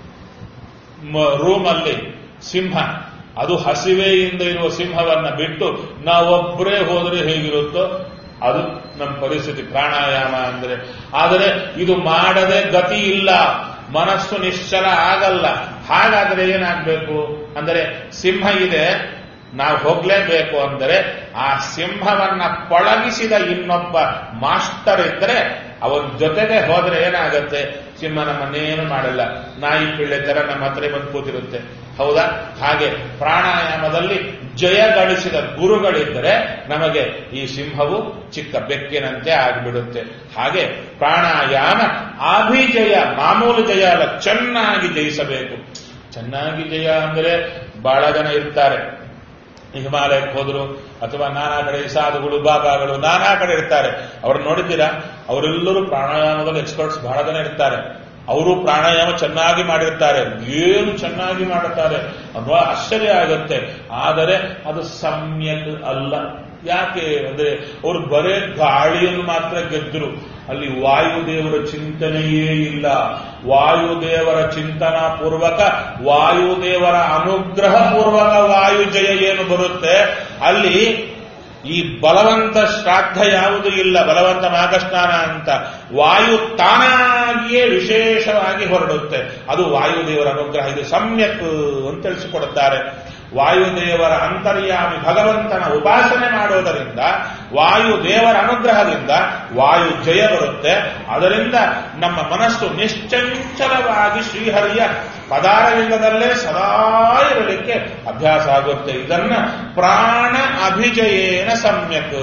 ಮ- ರೂಮಲ್ಲಿ ಸಿಂಹ ಅದು ಹಸಿವೆಯಿಂದ ಇರುವ ಸಿಂಹವನ್ನ ಬಿಟ್ಟು ನಾವೊಬ್ಬರೇ ಹೋದರೆ ಹೇಗಿರುತ್ತೋ ಅದು ನಮ್ಮ ಪರಿಸ್ಥಿತಿ ಪ್ರಾಣಾಯಾಮ ಅಂದ್ರೆ ಆದರೆ ಇದು ಮಾಡದೆ ಗತಿ ಇಲ್ಲ ಮನಸ್ಸು ನಿಶ್ಚಲ ಆಗಲ್ಲ ಹಾಗಾದ್ರೆ ಏನಾಗಬೇಕು ಅಂದರೆ ಸಿಂಹ ಇದೆ ನಾವು ಹೋಗ್ಲೇಬೇಕು ಅಂದರೆ ಆ ಸಿಂಹವನ್ನ ಪಳಗಿಸಿದ ಇನ್ನೊಬ್ಬ ಮಾಸ್ಟರ್ ಇದ್ರೆ ಅವನ ಜೊತೆಗೆ ಹೋದ್ರೆ ಏನಾಗುತ್ತೆ ಸಿಂಹ ನಮ್ಮನ್ನೇನು ಮಾಡಲ್ಲ ನಾಯಿ ಪಿಳ್ಳೆ ತರ ನಮ್ಮ ಹತ್ರ ಬಂದು ಕೂತಿರುತ್ತೆ ಹೌದಾ ಹಾಗೆ ಪ್ರಾಣಾಯಾಮದಲ್ಲಿ ಜಯ ಗಳಿಸಿದ ಗುರುಗಳಿದ್ದರೆ ನಮಗೆ ಈ ಸಿಂಹವು ಚಿಕ್ಕ ಬೆಕ್ಕಿನಂತೆ ಆಗಿಬಿಡುತ್ತೆ ಹಾಗೆ ಪ್ರಾಣಾಯಾಮ ಅಭಿಜಯ ಮಾಮೂಲು ಜಯ ಅಲ್ಲ ಚೆನ್ನಾಗಿ ಜಯಿಸಬೇಕು ಚೆನ್ನಾಗಿ ಜಯ ಅಂದರೆ ಬಹಳ ಜನ ಇರ್ತಾರೆ ಹಿಮಾಲಯಕ್ಕೆ ಹೋದ್ರು ಅಥವಾ ನಾನಾ ಕಡೆ ಸಾಧುಗಳು ಬಾಬಾಗಳು ನಾನಾ ಕಡೆ ಇರ್ತಾರೆ ಅವ್ರನ್ನ ನೋಡಿದ್ದೀರಾ ಅವರೆಲ್ಲರೂ ಪ್ರಾಣಾಯಾಮದಲ್ಲಿ ಎಕ್ಸ್ಪರ್ಟ್ಸ್ ಬಹಳ ಜನ ಇರ್ತಾರೆ ಅವರು ಪ್ರಾಣಾಯಾಮ ಚೆನ್ನಾಗಿ ಮಾಡಿರ್ತಾರೆ ಏನು ಚೆನ್ನಾಗಿ ಮಾಡುತ್ತಾರೆ ಅನ್ನುವ ಆಶ್ಚರ್ಯ ಆಗುತ್ತೆ ಆದರೆ ಅದು ಸಮ್ಯಕ್ ಅಲ್ಲ ಯಾಕೆ ಅಂದ್ರೆ ಅವರು ಬರೇ ಗಾಳಿಯನ್ನು ಮಾತ್ರ ಗೆದ್ದರು ಅಲ್ಲಿ ವಾಯುದೇವರ ಚಿಂತನೆಯೇ ಇಲ್ಲ ವಾಯುದೇವರ ಚಿಂತನಾ ಪೂರ್ವಕ ವಾಯುದೇವರ ಅನುಗ್ರಹ ಪೂರ್ವಕ ವಾಯು ಜಯ ಏನು ಬರುತ್ತೆ ಅಲ್ಲಿ ಈ ಬಲವಂತ ಶ್ರಾದ್ದ ಯಾವುದು ಇಲ್ಲ ಬಲವಂತ ನಾಗಸ್ನಾನ ಅಂತ ವಾಯು ತಾನಾಗಿಯೇ ವಿಶೇಷವಾಗಿ ಹೊರಡುತ್ತೆ ಅದು ವಾಯುದೇವರ ಅನುಗ್ರಹ ಇದು ಸಮ್ಯಕ್ ಅಂತ ತಿಳಿಸಿಕೊಡುತ್ತಾರೆ ವಾಯುದೇವರ ಅಂತರ್ಯಾಮಿ ಭಗವಂತನ ಉಪಾಸನೆ ಮಾಡೋದರಿಂದ ವಾಯುದೇವರ ಅನುಗ್ರಹದಿಂದ ವಾಯು ಜಯ ಬರುತ್ತೆ ಅದರಿಂದ ನಮ್ಮ ಮನಸ್ಸು ನಿಶ್ಚಂಚಲವಾಗಿ ಶ್ರೀಹರಿಯ ಪದಾರಲಿಂಗದಲ್ಲೇ ಸದಾ ಇರಲಿಕ್ಕೆ ಅಭ್ಯಾಸ ಆಗುತ್ತೆ ಇದನ್ನ ಪ್ರಾಣ ಅಭಿಜಯೇನ ಸಮ್ಯಕ್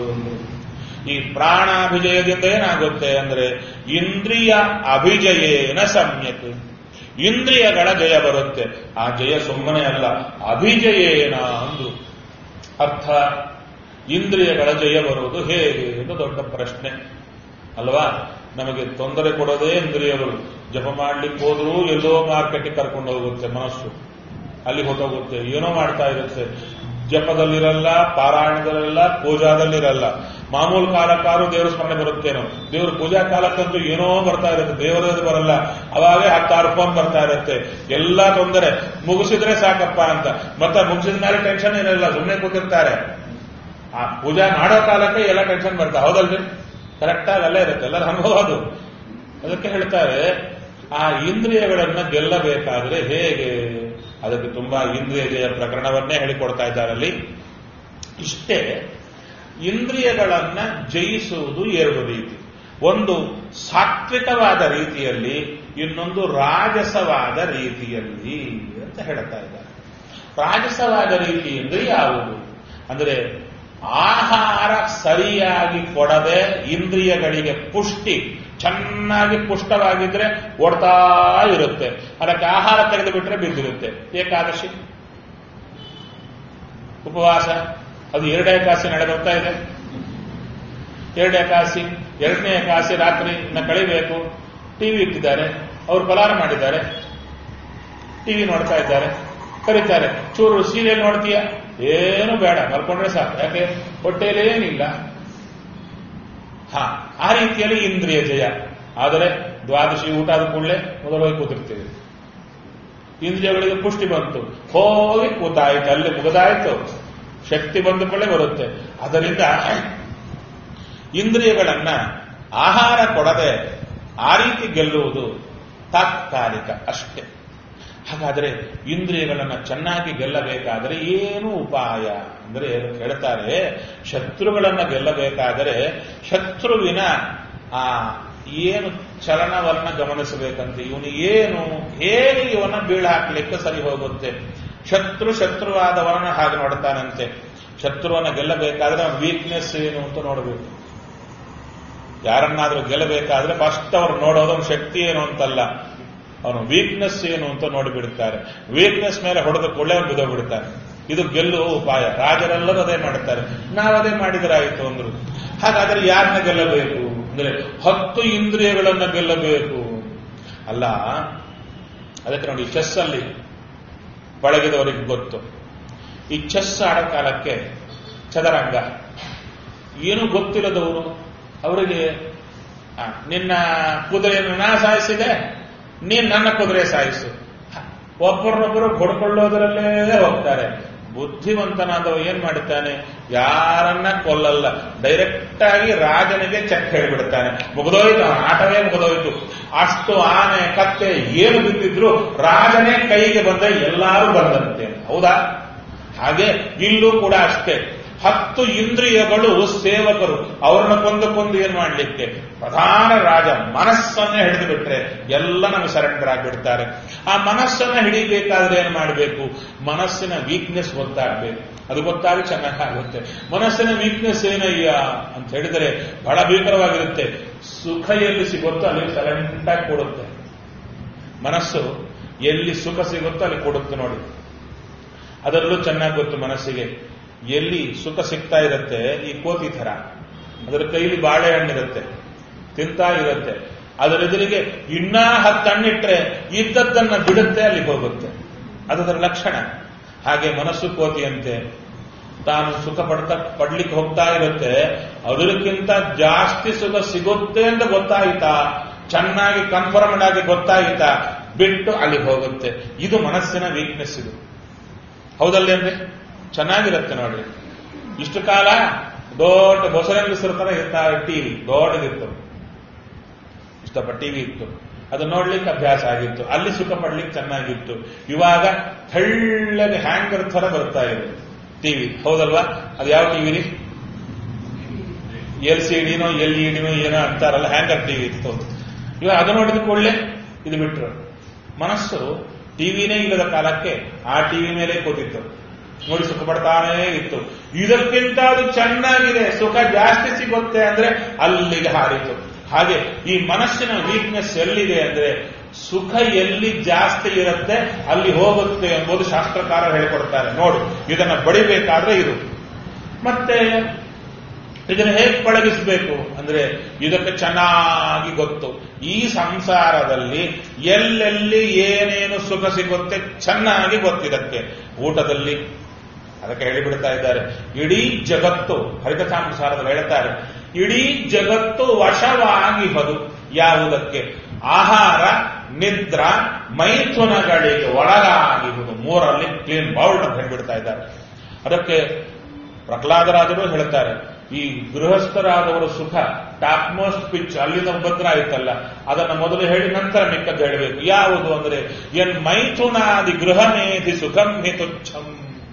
ಈ ಪ್ರಾಣ ಅಭಿಜಯದಿಂದ ಏನಾಗುತ್ತೆ ಅಂದ್ರೆ ಇಂದ್ರಿಯ ಅಭಿಜಯೇನ ಸಮ್ಯಕ್ ಇಂದ್ರಿಯಗಳ ಜಯ ಬರುತ್ತೆ ಆ ಜಯ ಸುಮ್ಮನೆ ಅಲ್ಲ ಅಭಿಜಯೇನ ಅಂದು ಅರ್ಥ ಇಂದ್ರಿಯಗಳ ಜಯ ಬರುವುದು ಹೇಗೆ ಎಂದು ದೊಡ್ಡ ಪ್ರಶ್ನೆ ಅಲ್ವಾ ನಮಗೆ ತೊಂದರೆ ಕೊಡೋದೇ ಇಂದ್ರಿಯಗಳು ಜಪ ಮಾಡ್ಲಿಕ್ಕೆ ಹೋದ್ರೂ ಎಲ್ಲೋ ಮಾರ್ಕೆಟ್ಗೆ ಕರ್ಕೊಂಡು ಹೋಗುತ್ತೆ ಮನಸ್ಸು ಅಲ್ಲಿ ಹೊತ್ತೋಗುತ್ತೆ ಏನೋ ಮಾಡ್ತಾ ಇರುತ್ತೆ ಜಪದಲ್ಲಿರಲ್ಲ ಪಾರಾಯಣದಲ್ಲಿರಲ್ಲ ಪೂಜಾದಲ್ಲಿರಲ್ಲ ಮಾಮೂಲು ಕಾಲಕ್ಕಾರು ದೇವರ ಸ್ಮರಣೆ ಬರುತ್ತೇನೋ ದೇವ್ರ ಪೂಜಾ ಕಾಲಕ್ಕಂತೂ ಏನೋ ಬರ್ತಾ ಇರುತ್ತೆ ದೇವರದ್ದು ಬರಲ್ಲ ಅವಾಗೇ ಹತ್ತಾರು ಫೋನ್ ಬರ್ತಾ ಇರುತ್ತೆ ಎಲ್ಲ ತೊಂದರೆ ಮುಗಿಸಿದ್ರೆ ಸಾಕಪ್ಪ ಅಂತ ಮತ್ತೆ ಮುಗಿಸಿದ ಮೇಲೆ ಟೆನ್ಷನ್ ಇರಲ್ಲ ಸುಮ್ಮನೆ ಕೂತಿರ್ತಾರೆ ಆ ಪೂಜಾ ಮಾಡೋ ಕಾಲಕ್ಕೆ ಎಲ್ಲ ಟೆನ್ಷನ್ ಬರ್ತಾ ಹೌದಲ್ರಿ ಕರೆಕ್ಟಾಗಿ ಅಲ್ಲೇ ಇರುತ್ತೆ ಎಲ್ಲರ ಅನುಭವ ಅದು ಅದಕ್ಕೆ ಹೇಳ್ತಾರೆ ಆ ಇಂದ್ರಿಯಗಳನ್ನ ಗೆಲ್ಲಬೇಕಾದ್ರೆ ಹೇಗೆ ಅದಕ್ಕೆ ತುಂಬಾ ಇಂದ್ರಿಯ ಜಯ ಪ್ರಕರಣವನ್ನೇ ಹೇಳಿಕೊಡ್ತಾ ಇದ್ದಾರಲ್ಲಿ ಇಷ್ಟೇ ಇಂದ್ರಿಯಗಳನ್ನ ಜಯಿಸುವುದು ಎರಡು ರೀತಿ ಒಂದು ಸಾತ್ವಿಕವಾದ ರೀತಿಯಲ್ಲಿ ಇನ್ನೊಂದು ರಾಜಸವಾದ ರೀತಿಯಲ್ಲಿ ಅಂತ ಹೇಳ್ತಾ ಇದ್ದಾರೆ ರಾಜಸವಾದ ರೀತಿ ಅಂದ್ರೆ ಯಾವುದು ಅಂದ್ರೆ ಆಹಾರ ಸರಿಯಾಗಿ ಕೊಡದೆ ಇಂದ್ರಿಯಗಳಿಗೆ ಪುಷ್ಟಿ ಚೆನ್ನಾಗಿ ಪುಷ್ಟವಾಗಿದ್ರೆ ಓಡ್ತಾ ಇರುತ್ತೆ ಅದಕ್ಕೆ ಆಹಾರ ತೆಗೆದು ಬಿಟ್ರೆ ಬಿದ್ದಿರುತ್ತೆ ಏಕಾದಶಿ ಉಪವಾಸ ಅದು ಎರಡೇ ಕಾಸಿ ನಡೆದೋಗ್ತಾ ಇದೆ ಎರಡೇ ಕಾಸಿ ಎರಡನೇ ಕಾಸಿ ರಾತ್ರಿ ಕಳಿಬೇಕು ಟಿವಿ ಇಟ್ಟಿದ್ದಾರೆ ಅವರು ಫಲಾರ ಮಾಡಿದ್ದಾರೆ ಟಿವಿ ನೋಡ್ತಾ ಇದ್ದಾರೆ ಕರೀತಾರೆ ಚೂರು ಸೀರಿಯಲ್ ನೋಡ್ತೀಯ ಏನು ಬೇಡ ಮಲ್ಕೊಂಡ್ರೆ ಸಾಕು ಯಾಕೆ ಹೊಟ್ಟೆಯಲ್ಲಿ ಏನಿಲ್ಲ ಹಾ ಆ ರೀತಿಯಲ್ಲಿ ಇಂದ್ರಿಯ ಜಯ ಆದರೆ ದ್ವಾದಶಿ ಊಟ ಆದ ಕೂಡಲೇ ಮೊದಲೋಗಿ ಕೂತಿರ್ತೀವಿ ಇಂದ್ರಿಯಗಳಿಗೆ ಪುಷ್ಟಿ ಬಂತು ಹೋಗಿ ಕೂತಾಯ್ತು ಅಲ್ಲಿ ಮುಗದಾಯ್ತು ಶಕ್ತಿ ಬಂದ ಕೂಡಲೇ ಬರುತ್ತೆ ಅದರಿಂದ ಇಂದ್ರಿಯಗಳನ್ನ ಆಹಾರ ಕೊಡದೆ ಆ ರೀತಿ ಗೆಲ್ಲುವುದು ತಾತ್ಕಾಲಿಕ ಅಷ್ಟೇ ಹಾಗಾದರೆ ಇಂದ್ರಿಯಗಳನ್ನು ಚೆನ್ನಾಗಿ ಗೆಲ್ಲಬೇಕಾದರೆ ಏನು ಉಪಾಯ ಅಂದರೆ ಹೇಳ್ತಾರೆ ಶತ್ರುಗಳನ್ನ ಗೆಲ್ಲಬೇಕಾದರೆ ಶತ್ರುವಿನ ಆ ಏನು ಚಲನವನ್ನ ಗಮನಿಸಬೇಕಂತೆ ಇವನು ಏನು ಹೇಗೆ ಇವನ ಬೀಳು ಹಾಕ್ಲಿಕ್ಕೆ ಸರಿ ಹೋಗುತ್ತೆ ಶತ್ರು ಶತ್ರುವಾದವರನ್ನ ಹಾಗೆ ನೋಡ್ತಾನಂತೆ ಶತ್ರುವನ್ನ ಗೆಲ್ಲಬೇಕಾದ್ರೆ ಅವನ ವೀಕ್ನೆಸ್ ಏನು ಅಂತ ನೋಡಬೇಕು ಯಾರನ್ನಾದ್ರೂ ಗೆಲ್ಲಬೇಕಾದ್ರೆ ಫಸ್ಟ್ ಅವ್ರು ನೋಡೋದು ಅವನ ಶಕ್ತಿ ಏನು ಅಂತಲ್ಲ ಅವನ ವೀಕ್ನೆಸ್ ಏನು ಅಂತ ನೋಡಿಬಿಡ್ತಾರೆ ವೀಕ್ನೆಸ್ ಮೇಲೆ ಹೊಡೆದ ಕೊಳ್ಳೆ ಅವ್ನು ಬಿದ್ದೋಗ್ಬಿಡ್ತಾನೆ ಇದು ಗೆಲ್ಲುವ ಉಪಾಯ ರಾಜರೆಲ್ಲರೂ ಅದೇ ಮಾಡುತ್ತಾರೆ ನಾವದೇ ಮಾಡಿದರಾಯಿತು ಅಂದ್ರು ಹಾಗಾದ್ರೆ ಯಾರನ್ನ ಗೆಲ್ಲಬೇಕು ಅಂದ್ರೆ ಹತ್ತು ಇಂದ್ರಿಯಗಳನ್ನ ಗೆಲ್ಲಬೇಕು ಅಲ್ಲ ಅದಕ್ಕೆ ನೋಡಿ ಚೆಸ್ ಅಲ್ಲಿ ಪಳಗಿದವರಿಗೆ ಗೊತ್ತು ಈ ಚೆಸ್ ಆಡೋ ಕಾಲಕ್ಕೆ ಚದರಂಗ ಏನು ಗೊತ್ತಿಲ್ಲದವರು ಅವರಿಗೆ ಆ, ನಿನ್ನ ಕುದುರೆಯನ್ನು ನಾ ಸಾಯಿಸಿದೆ ನೀನ್ ನನ್ನ ಕುದುರೆ ಸಾಯಿಸು ಒಬ್ಬರನ್ನೊಬ್ಬರು ಹೊಡ್ಕೊಳ್ಳೋದ್ರಲ್ಲೇ ಹೋಗ್ತಾರೆ ಬುದ್ಧಿವಂತನಾದವ ಏನ್ ಮಾಡುತ್ತಾನೆ ಯಾರನ್ನ ಕೊಲ್ಲಲ್ಲ ಡೈರೆಕ್ಟ್ ಆಗಿ ರಾಜನಿಗೆ ಚೆಕ್ ಹೇಳಿಬಿಡ್ತಾನೆ ಮುಗಿದೋಯ್ತು ಅವನ ಆಟವೇ ಮುಗಿದೋಯ್ತು ಅಷ್ಟು ಆನೆ ಕತ್ತೆ ಏನು ಬಿದ್ದಿದ್ರು ರಾಜನೇ ಕೈಗೆ ಬಂದ ಎಲ್ಲರೂ ಬಂದಂತೆ ಹೌದಾ ಹಾಗೆ ಇಲ್ಲೂ ಕೂಡ ಅಷ್ಟೇ ಹತ್ತು ಇಂದ್ರಿಯಗಳು ಸೇವಕರು ಅವ್ರನ್ನ ಕೊಂದು ಕೊಂದು ಏನ್ ಮಾಡ್ಲಿಕ್ಕೆ ಪ್ರಧಾನ ರಾಜ ಮನಸ್ಸನ್ನೇ ಹಿಡಿದು ಬಿಟ್ರೆ ಎಲ್ಲ ನಮಗೆ ಸರೆಂಡರ್ ಆಗಿಬಿಡ್ತಾರೆ ಆ ಮನಸ್ಸನ್ನ ಹಿಡಿಬೇಕಾದ್ರೆ ಏನ್ ಮಾಡಬೇಕು ಮನಸ್ಸಿನ ವೀಕ್ನೆಸ್ ಗೊತ್ತಾಗಬೇಕು ಅದು ಗೊತ್ತಾಗಿ ಚೆನ್ನಾಗುತ್ತೆ ಮನಸ್ಸಿನ ವೀಕ್ನೆಸ್ ಏನಯ್ಯ ಅಂತ ಹೇಳಿದರೆ ಬಹಳ ಭೀಕರವಾಗಿರುತ್ತೆ ಸುಖ ಎಲ್ಲಿ ಸಿಗುತ್ತೋ ಅಲ್ಲಿ ಸೈಲೆಂಟ್ ಆಗಿ ಕೊಡುತ್ತೆ ಮನಸ್ಸು ಎಲ್ಲಿ ಸುಖ ಸಿಗುತ್ತೋ ಅಲ್ಲಿ ಕೊಡುತ್ತೆ ನೋಡಿ ಅದರಲ್ಲೂ ಚೆನ್ನಾಗಿ ಗೊತ್ತು ಮನಸ್ಸಿಗೆ ಎಲ್ಲಿ ಸುಖ ಸಿಗ್ತಾ ಇರುತ್ತೆ ಈ ಕೋತಿ ಥರ ಅದರ ಕೈಲಿ ಬಾಳೆಹಣ್ಣಿರುತ್ತೆ ತಿಂತಾ ಇರುತ್ತೆ ಅದರ ಎದುರಿಗೆ ಇನ್ನ ಹತ್ತು ಹಣ್ಣಿಟ್ರೆ ಇದ್ದದ್ದನ್ನ ಬಿಡುತ್ತೆ ಅಲ್ಲಿ ಹೋಗುತ್ತೆ ಅದರ ಲಕ್ಷಣ ಹಾಗೆ ಮನಸ್ಸು ಕೋತಿಯಂತೆ ತಾನು ಸುಖ ಪಡ್ತಾ ಪಡ್ಲಿಕ್ಕೆ ಹೋಗ್ತಾ ಇರುತ್ತೆ ಅದಕ್ಕಿಂತ ಜಾಸ್ತಿ ಸುಖ ಸಿಗುತ್ತೆ ಅಂತ ಗೊತ್ತಾಯ್ತಾ ಚೆನ್ನಾಗಿ ಕನ್ಫರ್ಮ್ಡ್ ಆಗಿ ಗೊತ್ತಾಯ್ತಾ ಬಿಟ್ಟು ಅಲ್ಲಿ ಹೋಗುತ್ತೆ ಇದು ಮನಸ್ಸಿನ ವೀಕ್ನೆಸ್ ಇದು ಹೌದಲ್ಲೇನ್ರಿ ಚೆನ್ನಾಗಿರುತ್ತೆ ನೋಡ್ರಿ ಇಷ್ಟು ಕಾಲ ದೊಡ್ಡ ಬೊಸರಂಗಿಸರ ತರ ಇರ್ತಾರೆ ಟಿವಿ ದೊಡ್ಡದಿತ್ತು ಇಷ್ಟಪ್ಪ ಟಿವಿ ಇತ್ತು ಅದು ನೋಡ್ಲಿಕ್ಕೆ ಅಭ್ಯಾಸ ಆಗಿತ್ತು ಅಲ್ಲಿ ಸುಖ ಪಡ್ಲಿಕ್ಕೆ ಚೆನ್ನಾಗಿತ್ತು ಇವಾಗ ತೆಳ್ಳಗೆ ಹ್ಯಾಂಗರ್ ತರ ಬರ್ತಾ ಇದೆ ಟಿವಿ ಹೌದಲ್ವಾ ಅದು ಯಾವ ಟಿವಿ ರೀ ಎಲ್ ಸಿ ಡಿನೋ ಎಲ್ ಇ ಡಿನೋ ಏನೋ ಅಂತಾರಲ್ಲ ಹ್ಯಾಂಗರ್ ಟಿವಿ ಇತ್ತು ಇವಾಗ ಅದು ನೋಡಿದ ಕೂಡಲೇ ಇದು ಬಿಟ್ರು ಮನಸ್ಸು ಟಿವಿನೇ ಇಲ್ಲದ ಕಾಲಕ್ಕೆ ಆ ಟಿವಿ ಮೇಲೆ ಕೂತಿತ್ತು ನೋಡಿ ಸುಖ ಪಡ್ತಾನೇ ಇತ್ತು ಇದಕ್ಕಿಂತ ಅದು ಚೆನ್ನಾಗಿದೆ ಸುಖ ಜಾಸ್ತಿ ಸಿಗುತ್ತೆ ಅಂದ್ರೆ ಅಲ್ಲಿಗೆ ಹಾರಿತು ಹಾಗೆ ಈ ಮನಸ್ಸಿನ ವೀಕ್ನೆಸ್ ಎಲ್ಲಿದೆ ಅಂದ್ರೆ ಸುಖ ಎಲ್ಲಿ ಜಾಸ್ತಿ ಇರುತ್ತೆ ಅಲ್ಲಿ ಹೋಗುತ್ತೆ ಎಂಬುದು ಶಾಸ್ತ್ರಕಾರ ಹೇಳಿಕೊಡ್ತಾರೆ ನೋಡು ಇದನ್ನ ಬಡಿಬೇಕಾದ್ರೆ ಇದು ಮತ್ತೆ ಇದನ್ನು ಹೇಗೆ ಪಳಗಿಸಬೇಕು ಅಂದ್ರೆ ಇದಕ್ಕೆ ಚೆನ್ನಾಗಿ ಗೊತ್ತು ಈ ಸಂಸಾರದಲ್ಲಿ ಎಲ್ಲೆಲ್ಲಿ ಏನೇನು ಸುಖ ಸಿಗುತ್ತೆ ಚೆನ್ನಾಗಿ ಗೊತ್ತಿದಕ್ಕೆ ಊಟದಲ್ಲಿ ಅದಕ್ಕೆ ಹೇಳಿಬಿಡ್ತಾ ಇದ್ದಾರೆ ಇಡೀ ಜಗತ್ತು ಹರಿಕಥಾನುಸಾರದಲ್ಲಿ ಹೇಳ್ತಾರೆ ಇಡೀ ಜಗತ್ತು ವಶವಾಗಿ ಬದು ಯಾವುದಕ್ಕೆ ಆಹಾರ ನಿದ್ರ ಮೈಥುನಗಳಿಗೆ ಒಳಗಾಗಿರುವುದು ಮೂರಲ್ಲಿ ಕ್ಲೀನ್ ಬೌಲ್ಡ್ ಅಂತ ಹೇಳ್ಬಿಡ್ತಾ ಇದ್ದಾರೆ ಅದಕ್ಕೆ ಪ್ರಹ್ಲಾದರಾದರು ಹೇಳ್ತಾರೆ ಈ ಗೃಹಸ್ಥರಾದವರ ಸುಖ ಟಾಪ್ ಮೋಸ್ಟ್ ಪಿಚ್ ಅಲ್ಲಿಂದ ಉಪದ್ರ ಆಯ್ತಲ್ಲ ಅದನ್ನ ಮೊದಲು ಹೇಳಿ ನಂತರ ಮಿಕ್ಕದ್ದು ಹೇಳಬೇಕು ಯಾವುದು ಅಂದ್ರೆ ಎನ್ ಮೈಥುನಾದಿ ಗೃಹಮೇಧಿ ಸುಖಂ ಹಿತುಚ್ಛಂ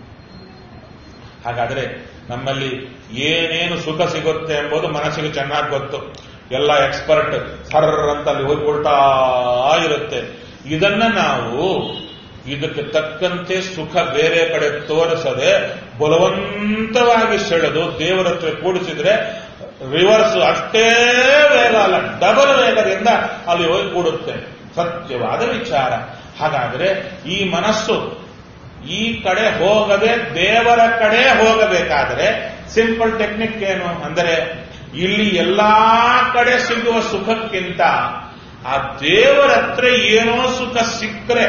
ಹಾಗಾದ್ರೆ ನಮ್ಮಲ್ಲಿ ಏನೇನು ಸುಖ ಸಿಗುತ್ತೆ ಎಂಬುದು ಮನಸ್ಸಿಗೆ ಚೆನ್ನಾಗಿ ಗೊತ್ತು ಎಲ್ಲ ಎಕ್ಸ್ಪರ್ಟ್ ಸರ್ರ್ ಅಂತ ಅಲ್ಲಿ ಹೋಗ್ಕೊಳ್ತಾ ಇರುತ್ತೆ ಇದನ್ನ ನಾವು ಇದಕ್ಕೆ ತಕ್ಕಂತೆ ಸುಖ ಬೇರೆ ಕಡೆ ತೋರಿಸದೆ ಬಲವಂತವಾಗಿ ಸೆಳೆದು ದೇವರ ಹತ್ರ ಕೂಡಿಸಿದ್ರೆ ರಿವರ್ಸ್ ಅಷ್ಟೇ ವೇಗ ಅಲ್ಲ ಡಬಲ್ ವೇಗದಿಂದ ಅಲ್ಲಿ ಹೋಗಿ ಕೂಡುತ್ತೆ ಸತ್ಯವಾದ ವಿಚಾರ ಹಾಗಾದ್ರೆ ಈ ಮನಸ್ಸು ಈ ಕಡೆ ಹೋಗದೆ ದೇವರ ಕಡೆ ಹೋಗಬೇಕಾದ್ರೆ ಸಿಂಪಲ್ ಟೆಕ್ನಿಕ್ ಏನು ಅಂದರೆ ಇಲ್ಲಿ ಎಲ್ಲಾ ಕಡೆ ಸಿಗುವ ಸುಖಕ್ಕಿಂತ ಆ ದೇವರ ಹತ್ರ ಏನೋ ಸುಖ ಸಿಕ್ಕರೆ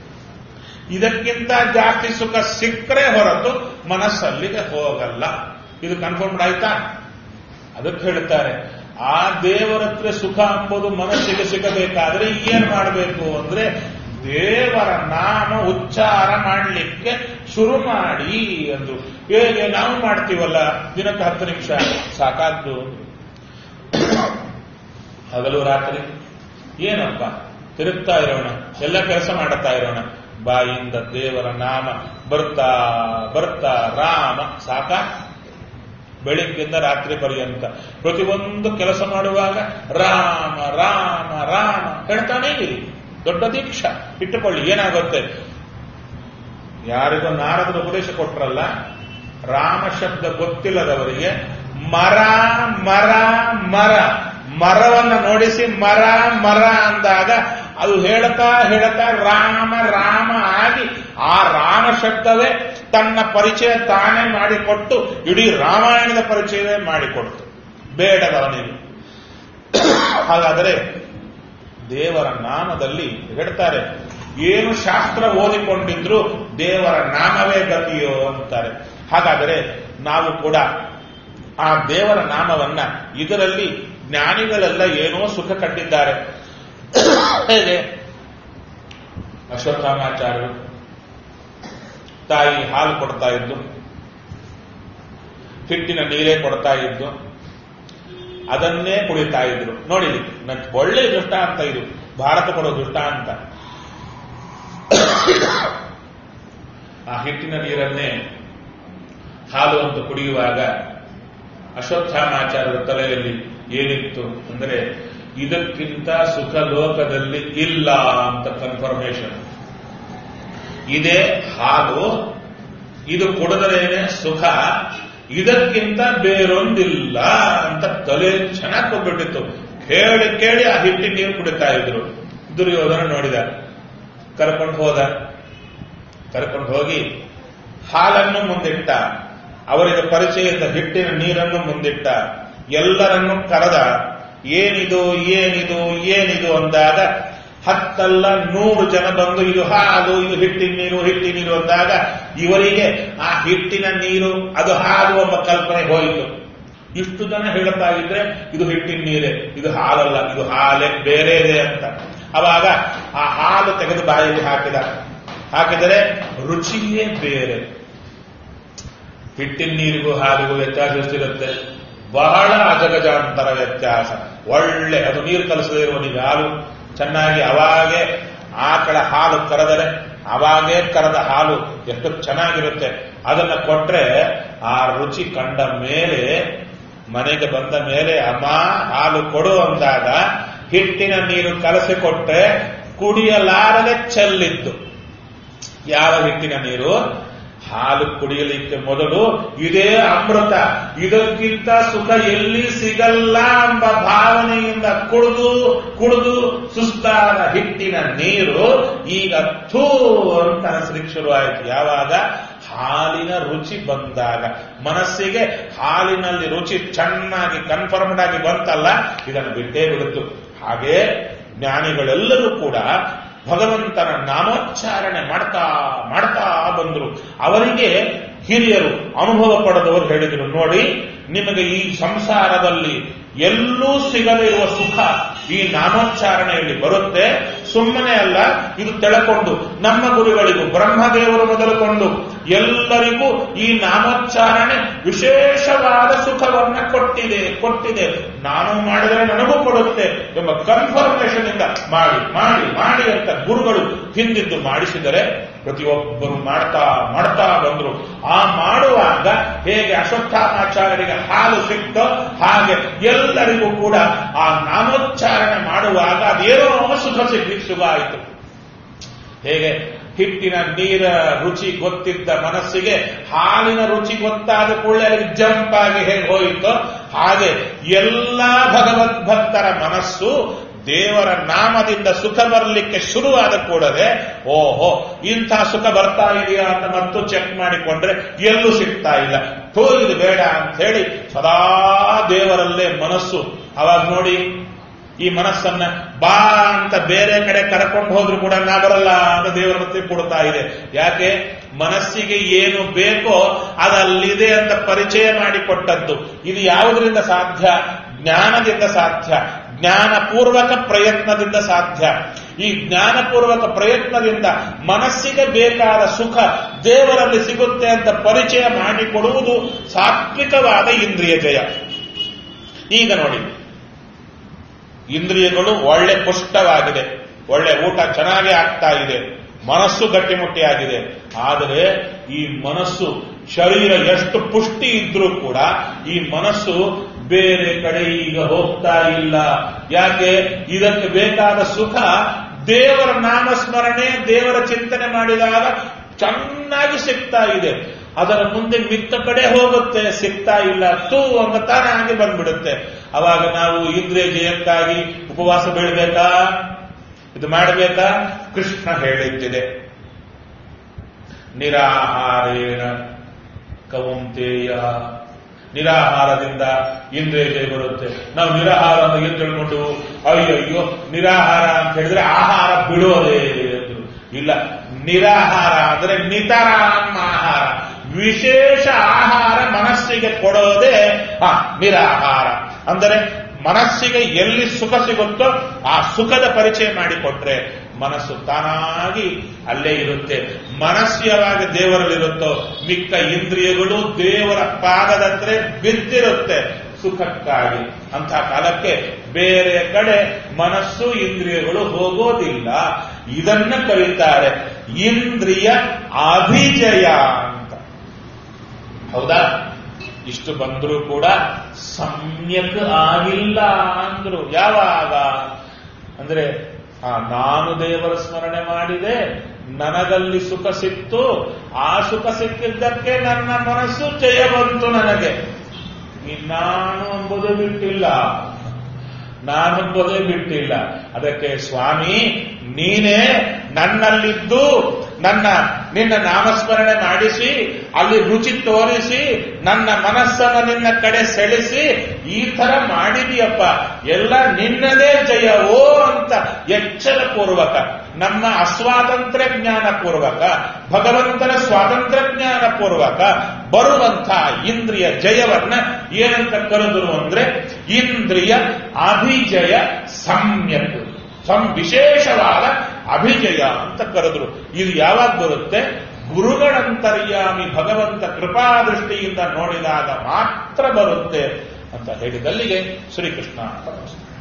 ಇದಕ್ಕಿಂತ ಜಾಸ್ತಿ ಸುಖ ಸಿಕ್ಕರೆ ಹೊರತು ಮನಸ್ಸಲ್ಲಿಗೆ ಹೋಗಲ್ಲ ಇದು ಕನ್ಫರ್ಮ್ಡ್ ಆಯ್ತಾ ಅದಕ್ಕೆ ಹೇಳ್ತಾರೆ ಆ ದೇವರ ಹತ್ರ ಸುಖ ಎಂಬುದು ಮನಸ್ಸಿಗೆ ಸಿಗಬೇಕಾದ್ರೆ ಏನ್ ಮಾಡಬೇಕು ಅಂದ್ರೆ ದೇವರ ನಾಮ ಉಚ್ಚಾರ ಮಾಡಲಿಕ್ಕೆ ಶುರು ಮಾಡಿ ಅಂದ್ರು ಹೇಗೆ ನಾವು ಮಾಡ್ತೀವಲ್ಲ ದಿನಕ್ಕೆ ಹತ್ತು ನಿಮಿಷ ಸಾಕಾದ್ದು ಹಗಲು ರಾತ್ರಿ ಏನಪ್ಪ ತಿರುಗ್ತಾ ಇರೋಣ ಎಲ್ಲ ಕೆಲಸ ಮಾಡುತ್ತಾ ಇರೋಣ ಬಾಯಿಂದ ದೇವರ ನಾಮ ಬರ್ತಾ ಬರ್ತಾ ರಾಮ ಸಾಕ ಬೆಳಿಗ್ಗೆಯಿಂದ ರಾತ್ರಿ ಪರ್ಯಂತ ಪ್ರತಿಯೊಂದು ಕೆಲಸ ಮಾಡುವಾಗ ರಾಮ ರಾಮ ರಾಮ ಹೇಳ್ತಾನೇ ಇರಿ ದೊಡ್ಡ ದೀಕ್ಷಾ ಇಟ್ಟುಕೊಳ್ಳಿ ಏನಾಗುತ್ತೆ ಯಾರಿಗೋ ನಾರದರ ಉಪದೇಶ ಕೊಟ್ರಲ್ಲ ರಾಮ ಶಬ್ದ ಗೊತ್ತಿಲ್ಲದವರಿಗೆ ಮರ ಮರ ಮರ ಮರವನ್ನ ನೋಡಿಸಿ ಮರ ಮರ ಅಂದಾಗ ಅದು ಹೇಳ್ತಾ ಹೇಳ್ತಾ ರಾಮ ರಾಮ ಆಗಿ ಆ ರಾಮ ಶಬ್ದವೇ ತನ್ನ ಪರಿಚಯ ತಾನೇ ಮಾಡಿಕೊಟ್ಟು ಇಡೀ ರಾಮಾಯಣದ ಪರಿಚಯವೇ ಮಾಡಿಕೊಡ್ತು ಬೇಡದವನಿಗೆ ಹಾಗಾದರೆ ದೇವರ ನಾಮದಲ್ಲಿ ಹೇಳ್ತಾರೆ ಏನು ಶಾಸ್ತ್ರ ಓದಿಕೊಂಡಿದ್ರು ದೇವರ ನಾಮವೇ ಗತಿಯೋ ಅಂತಾರೆ ಹಾಗಾದರೆ ನಾವು ಕೂಡ ಆ ದೇವರ ನಾಮವನ್ನ ಇದರಲ್ಲಿ ಜ್ಞಾನಿಗಳೆಲ್ಲ ಏನೋ ಸುಖ ಕಂಡಿದ್ದಾರೆ ಹೇಗೆ ಅಶ್ವತ್ಥಾಮಾಚಾರ್ಯರು ತಾಯಿ ಹಾಲು ಕೊಡ್ತಾ ಇದ್ದು ಹಿಟ್ಟಿನ ನೀರೇ ಕೊಡ್ತಾ ಇದ್ದು ಅದನ್ನೇ ಕುಡಿತಾ ಇದ್ರು ನೋಡಿ ನನ್ ಒಳ್ಳೆ ದೃಷ್ಟಾಂತ ಇದು ಭಾರತ ಕೊಡೋ ದೃಷ್ಟಾಂತ ಆ ಹಿಟ್ಟಿನ ನೀರನ್ನೇ ಹಾಲು ಅಂತ ಕುಡಿಯುವಾಗ ಅಶ್ವತ್ಥಾಮಾಚಾರ್ಯರ ತಲೆಯಲ್ಲಿ ಏನಿತ್ತು ಅಂದರೆ ಇದಕ್ಕಿಂತ ಸುಖ ಲೋಕದಲ್ಲಿ ಇಲ್ಲ ಅಂತ ಕನ್ಫರ್ಮೇಶನ್ ಇದೇ ಹಾಲು ಇದು ಕುಡಿದರೇನೆ ಸುಖ ಇದಕ್ಕಿಂತ ಬೇರೊಂದಿಲ್ಲ ಅಂತ ತಲೆ ಚೆನ್ನಾಗಿ ಹೋಗ್ಬಿಟ್ಟಿತ್ತು ಕೇಳಿ ಕೇಳಿ ಆ ಹಿಟ್ಟಿನ ನೀರು ಕುಡಿತಾ ಇದ್ರು ದುರ್ಯೋಧನ ನೋಡಿದ ಕರ್ಕೊಂಡು ಹೋದ ಕರ್ಕೊಂಡು ಹೋಗಿ ಹಾಲನ್ನು ಮುಂದಿಟ್ಟ ಅವರಿಗೆ ಪರಿಚಯದ ಹಿಟ್ಟಿನ ನೀರನ್ನು ಮುಂದಿಟ್ಟ ಎಲ್ಲರನ್ನು ಕರೆದ ಏನಿದು ಏನಿದು ಏನಿದು ಅಂದಾಗ ಹತ್ತಲ್ಲ ನೂರು ಜನ ಬಂದು ಇದು ಹಾಲು ಇದು ಹಿಟ್ಟಿನ ನೀರು ಹಿಟ್ಟಿನ ನೀರು ಅಂದಾಗ ಇವರಿಗೆ ಆ ಹಿಟ್ಟಿನ ನೀರು ಅದು ಹಾಲು ಎಂಬ ಕಲ್ಪನೆ ಹೋಯಿತು ಇಷ್ಟು ಜನ ಹೇಳ್ತಾ ಇದ್ರೆ ಇದು ಹಿಟ್ಟಿನ ನೀರೇ ಇದು ಹಾಲಲ್ಲ ಇದು ಹಾಲೇ ಬೇರೆ ಇದೆ ಅಂತ ಅವಾಗ ಆ ಹಾಲು ತೆಗೆದು ಬಾಯಲ್ಲಿ ಹಾಕಿದ ಹಾಕಿದರೆ ರುಚಿಯೇ ಬೇರೆ ಹಿಟ್ಟಿನ ನೀರಿಗೂ ಹಾಲಿಗೂ ವ್ಯತ್ಯಾಸ ಎಷ್ಟಿರುತ್ತೆ ಬಹಳ ಅಜಗಜಾಂತರ ವ್ಯತ್ಯಾಸ ಒಳ್ಳೆ ಅದು ನೀರು ಕಲಿಸದೇ ಇರುವನಿಗೆ ಹಾಲು ಚೆನ್ನಾಗಿ ಅವಾಗೆ ಆಕಳ ಹಾಲು ಕರೆದರೆ ಅವಾಗೇ ಕರೆದ ಹಾಲು ಎಷ್ಟು ಚೆನ್ನಾಗಿರುತ್ತೆ ಅದನ್ನ ಕೊಟ್ರೆ ಆ ರುಚಿ ಕಂಡ ಮೇಲೆ ಮನೆಗೆ ಬಂದ ಮೇಲೆ ಅಮ್ಮ ಹಾಲು ಕೊಡು ಅಂದಾಗ ಹಿಟ್ಟಿನ ನೀರು ಕಲಸಿಕೊಟ್ರೆ ಕುಡಿಯಲಾರದೆ ಚೆಲ್ಲಿದ್ದು ಯಾವ ಹಿಟ್ಟಿನ ನೀರು ಹಾಲು ಕುಡಿಯಲಿಕ್ಕೆ ಮೊದಲು ಇದೇ ಅಮೃತ ಇದಕ್ಕಿಂತ ಸುಖ ಎಲ್ಲಿ ಸಿಗಲ್ಲ ಎಂಬ ಭಾವನೆಯಿಂದ ಕುಡಿದು ಕುಡಿದು ಸುಸ್ತಾದ ಹಿಟ್ಟಿನ ನೀರು ಈಗ ಥೂ ಅಂತ ಅನಿಸ್ಲಿಕ್ಕೆ ಶುರುವಾಯಿತು ಯಾವಾಗ ಹಾಲಿನ ರುಚಿ ಬಂದಾಗ ಮನಸ್ಸಿಗೆ ಹಾಲಿನಲ್ಲಿ ರುಚಿ ಚೆನ್ನಾಗಿ ಕನ್ಫರ್ಮ್ಡ್ ಆಗಿ ಬಂತಲ್ಲ ಇದನ್ನು ಬಿಟ್ಟೇ ಬಿಡುತ್ತು ಹಾಗೆ ಜ್ಞಾನಿಗಳೆಲ್ಲರೂ ಕೂಡ ಭಗವಂತನ ನಾಮೋಚ್ಚಾರಣೆ ಮಾಡ್ತಾ ಮಾಡ್ತಾ ಬಂದರು ಅವರಿಗೆ ಹಿರಿಯರು ಅನುಭವ ಪಡೆದವರು ಹೇಳಿದರು ನೋಡಿ ನಿಮಗೆ ಈ ಸಂಸಾರದಲ್ಲಿ ಎಲ್ಲೂ ಸಿಗದಿರುವ ಸುಖ ಈ ನಾಮೋಚ್ಚಾರಣೆಯಲ್ಲಿ ಬರುತ್ತೆ ಸುಮ್ಮನೆ ಅಲ್ಲ ಇದು ತೆಳಕೊಂಡು ನಮ್ಮ ಗುರುಗಳಿಗೂ ಬ್ರಹ್ಮದೇವರು ಮೊದಲುಕೊಂಡು ಎಲ್ಲರಿಗೂ ಈ ನಾಮೋಚ್ಚಾರಣೆ ವಿಶೇಷವಾದ ಸುಖವನ್ನ ಕೊಟ್ಟಿದೆ ಕೊಟ್ಟಿದೆ ನಾನು ಮಾಡಿದರೆ ನನಗೂ ಕೊಡುತ್ತೆ ಎಂಬ ಕನ್ಫರ್ಮೇಶನ್ ಇಂದ ಮಾಡಿ ಮಾಡಿ ಮಾಡಿ ಅಂತ ಗುರುಗಳು ಹಿಂದಿದ್ದು ಮಾಡಿಸಿದರೆ ಪ್ರತಿಯೊಬ್ಬರು ಮಾಡ್ತಾ ಮಾಡ್ತಾ ಬಂದ್ರು ಆ ಮಾಡುವಾಗ ಹೇಗೆ ಅಶ್ವತ್ಥಾಮಾಚಾರ್ಯರಿಗೆ ಹಾಲು ಸಿಕ್ತೋ ಹಾಗೆ ಎಲ್ಲರಿಗೂ ಕೂಡ ಆ ನಾಮೋಚ್ಚಾರಣೆ ಮಾಡುವಾಗ ಅದೇನೋ ಸುಖ ಸಿಗ್ಲಿಕ್ಕೆ ಶುಭ ಆಯಿತು ಹೇಗೆ ಹಿಟ್ಟಿನ ನೀರ ರುಚಿ ಗೊತ್ತಿದ್ದ ಮನಸ್ಸಿಗೆ ಹಾಲಿನ ರುಚಿ ಗೊತ್ತಾದ ಕೂಡಲೇ ಅದಕ್ಕೆ ಜಂಪ್ ಆಗಿ ಹೇಗೆ ಹೋಯಿತೋ ಹಾಗೆ ಎಲ್ಲಾ ಭಗವದ್ಭಕ್ತರ ಮನಸ್ಸು ದೇವರ ನಾಮದಿಂದ ಸುಖ ಬರಲಿಕ್ಕೆ ಶುರುವಾದ ಕೂಡಲೇ ಓಹೋ ಇಂಥ ಸುಖ ಬರ್ತಾ ಇದೆಯಾ ಅಂತ ಮತ್ತು ಚೆಕ್ ಮಾಡಿಕೊಂಡ್ರೆ ಎಲ್ಲೂ ಸಿಗ್ತಾ ಇಲ್ಲ ಥೋ ಇದು ಬೇಡ ಅಂತ ಹೇಳಿ ಸದಾ ದೇವರಲ್ಲೇ ಮನಸ್ಸು ಅವಾಗ ನೋಡಿ ಈ ಮನಸ್ಸನ್ನ ಬಾ ಅಂತ ಬೇರೆ ಕಡೆ ಕರ್ಕೊಂಡು ಹೋದ್ರು ಕೂಡ ನಾ ಬರಲ್ಲ ಅಂತ ದೇವರ ಮತ್ತೆ ಕೊಡ್ತಾ ಇದೆ ಯಾಕೆ ಮನಸ್ಸಿಗೆ ಏನು ಬೇಕೋ ಅದಲ್ಲಿದೆ ಅಂತ ಪರಿಚಯ ಮಾಡಿಕೊಟ್ಟದ್ದು ಇದು ಯಾವುದರಿಂದ ಸಾಧ್ಯ ಜ್ಞಾನದಿಂದ ಸಾಧ್ಯ ಜ್ಞಾನಪೂರ್ವಕ ಪ್ರಯತ್ನದಿಂದ ಸಾಧ್ಯ ಈ ಜ್ಞಾನಪೂರ್ವಕ ಪ್ರಯತ್ನದಿಂದ ಮನಸ್ಸಿಗೆ ಬೇಕಾದ ಸುಖ ದೇವರಲ್ಲಿ ಸಿಗುತ್ತೆ ಅಂತ ಪರಿಚಯ ಮಾಡಿಕೊಡುವುದು ಸಾತ್ವಿಕವಾದ ಇಂದ್ರಿಯ ಜಯ ಈಗ ನೋಡಿ ಇಂದ್ರಿಯಗಳು ಒಳ್ಳೆ ಪುಷ್ಟವಾಗಿದೆ ಒಳ್ಳೆ ಊಟ ಚೆನ್ನಾಗಿ ಆಗ್ತಾ ಇದೆ ಮನಸ್ಸು ಗಟ್ಟಿಮುಟ್ಟಿಯಾಗಿದೆ ಆದರೆ ಈ ಮನಸ್ಸು ಶರೀರ ಎಷ್ಟು ಪುಷ್ಟಿ ಇದ್ರೂ ಕೂಡ ಈ ಮನಸ್ಸು ಬೇರೆ ಕಡೆ ಈಗ ಹೋಗ್ತಾ ಇಲ್ಲ ಯಾಕೆ ಇದಕ್ಕೆ ಬೇಕಾದ ಸುಖ ದೇವರ ನಾಮಸ್ಮರಣೆ ದೇವರ ಚಿಂತನೆ ಮಾಡಿದಾಗ ಚೆನ್ನಾಗಿ ಸಿಗ್ತಾ ಇದೆ ಅದರ ಮುಂದೆ ಮಿಕ್ಕ ಕಡೆ ಹೋಗುತ್ತೆ ಸಿಗ್ತಾ ಇಲ್ಲ ತೂ ಅಂತ ತಾನಾಗಿ ಬಂದ್ಬಿಡುತ್ತೆ ಅವಾಗ ನಾವು ಇಂದ್ರಿಯ ಜಯಕ್ಕಾಗಿ ಉಪವಾಸ ಬೀಳ್ಬೇಕಾ ಇದು ಮಾಡಬೇಕಾ ಕೃಷ್ಣ ಹೇಳಿದ್ದಿದೆ ನಿರಾಹಾರೇಣ ಕವಂತೇಯ ನಿರಾಹಾರದಿಂದ ಇಂದ್ರಿಯ ಜಯ ಬರುತ್ತೆ ನಾವು ನಿರಾಹಾರ ಅಂತ ಏನ್ ತಿಳ್ಕೊಂಡು ಅಯ್ಯಯ್ಯೋ ನಿರಾಹಾರ ಅಂತ ಹೇಳಿದ್ರೆ ಆಹಾರ ಬಿಡೋದೇ ಅಂದ್ರು ಇಲ್ಲ ನಿರಾಹಾರ ಅಂದ್ರೆ ನಿತರಾಮ್ ಆಹಾರ ವಿಶೇಷ ಆಹಾರ ಮನಸ್ಸಿಗೆ ಕೊಡೋದೇ ಆ ನಿರಾಹಾರ ಅಂದರೆ ಮನಸ್ಸಿಗೆ ಎಲ್ಲಿ ಸುಖ ಸಿಗುತ್ತೋ ಆ ಸುಖದ ಪರಿಚಯ ಮಾಡಿಕೊಟ್ರೆ ಮನಸ್ಸು ತಾನಾಗಿ ಅಲ್ಲೇ ಇರುತ್ತೆ ಮನಸ್ಸು ಯಾವಾಗ ದೇವರಲ್ಲಿರುತ್ತೋ ಮಿಕ್ಕ ಇಂದ್ರಿಯಗಳು ದೇವರ ಪಾದದಂದ್ರೆ ಬಿದ್ದಿರುತ್ತೆ ಸುಖಕ್ಕಾಗಿ ಅಂಥ ಕಾಲಕ್ಕೆ ಬೇರೆ ಕಡೆ ಮನಸ್ಸು ಇಂದ್ರಿಯಗಳು ಹೋಗೋದಿಲ್ಲ ಇದನ್ನ ಕರೀತಾರೆ ಇಂದ್ರಿಯ ಅಭಿಜಯ ಅಂತ ಹೌದಾ ಇಷ್ಟು ಬಂದರೂ ಕೂಡ ಸಮ್ಯಕ್ ಆಗಿಲ್ಲ ಅಂದ್ರು ಯಾವಾಗ ಅಂದ್ರೆ ಆ ನಾನು ದೇವರ ಸ್ಮರಣೆ ಮಾಡಿದೆ ನನಗಲ್ಲಿ ಸುಖ ಸಿಕ್ತು ಆ ಸುಖ ಸಿಕ್ಕಿದ್ದಕ್ಕೆ ನನ್ನ ಮನಸ್ಸು ಜಯ ಬಂತು ನನಗೆ ಈ ನಾನು ಎಂಬುದು ಬಿಟ್ಟಿಲ್ಲ ನಾನೊಬ್ಬದೇ ಬಿಟ್ಟಿಲ್ಲ ಅದಕ್ಕೆ ಸ್ವಾಮಿ ನೀನೇ ನನ್ನಲ್ಲಿದ್ದು ನನ್ನ ನಿನ್ನ ನಾಮಸ್ಮರಣೆ ಮಾಡಿಸಿ ಅಲ್ಲಿ ರುಚಿ ತೋರಿಸಿ ನನ್ನ ಮನಸ್ಸನ್ನು ನಿನ್ನ ಕಡೆ ಸೆಳೆಸಿ ಈ ತರ ಮಾಡಿದೀಯಪ್ಪ ಎಲ್ಲ ನಿನ್ನದೇ ಜಯವೋ ಅಂತ ಎಚ್ಚರ ಪೂರ್ವಕ ನಮ್ಮ ಅಸ್ವಾತಂತ್ರ್ಯ ಜ್ಞಾನ ಪೂರ್ವಕ ಭಗವಂತನ ಸ್ವಾತಂತ್ರ್ಯ ಜ್ಞಾನ ಪೂರ್ವಕ ಬರುವಂಥ ಇಂದ್ರಿಯ ಜಯವನ್ನ ಏನಂತ ಕರೆದರು ಅಂದ್ರೆ ಇಂದ್ರಿಯ ಅಭಿಜಯ ಸಮ್ಯಕ್ ಸಂ ವಿಶೇಷವಾದ ಅಭಿಜಯ ಅಂತ ಕರೆದ್ರು ಇದು ಯಾವಾಗ ಬರುತ್ತೆ ಗುರುಗಳಂತರ್ಯಾಮಿ ಭಗವಂತ ಕೃಪಾದೃಷ್ಟಿಯಿಂದ ನೋಡಿದಾಗ ಮಾತ್ರ ಬರುತ್ತೆ ಅಂತ ಹೇಳಿದಲ್ಲಿಗೆ ಶ್ರೀಕೃಷ್ಣ ಅಂತ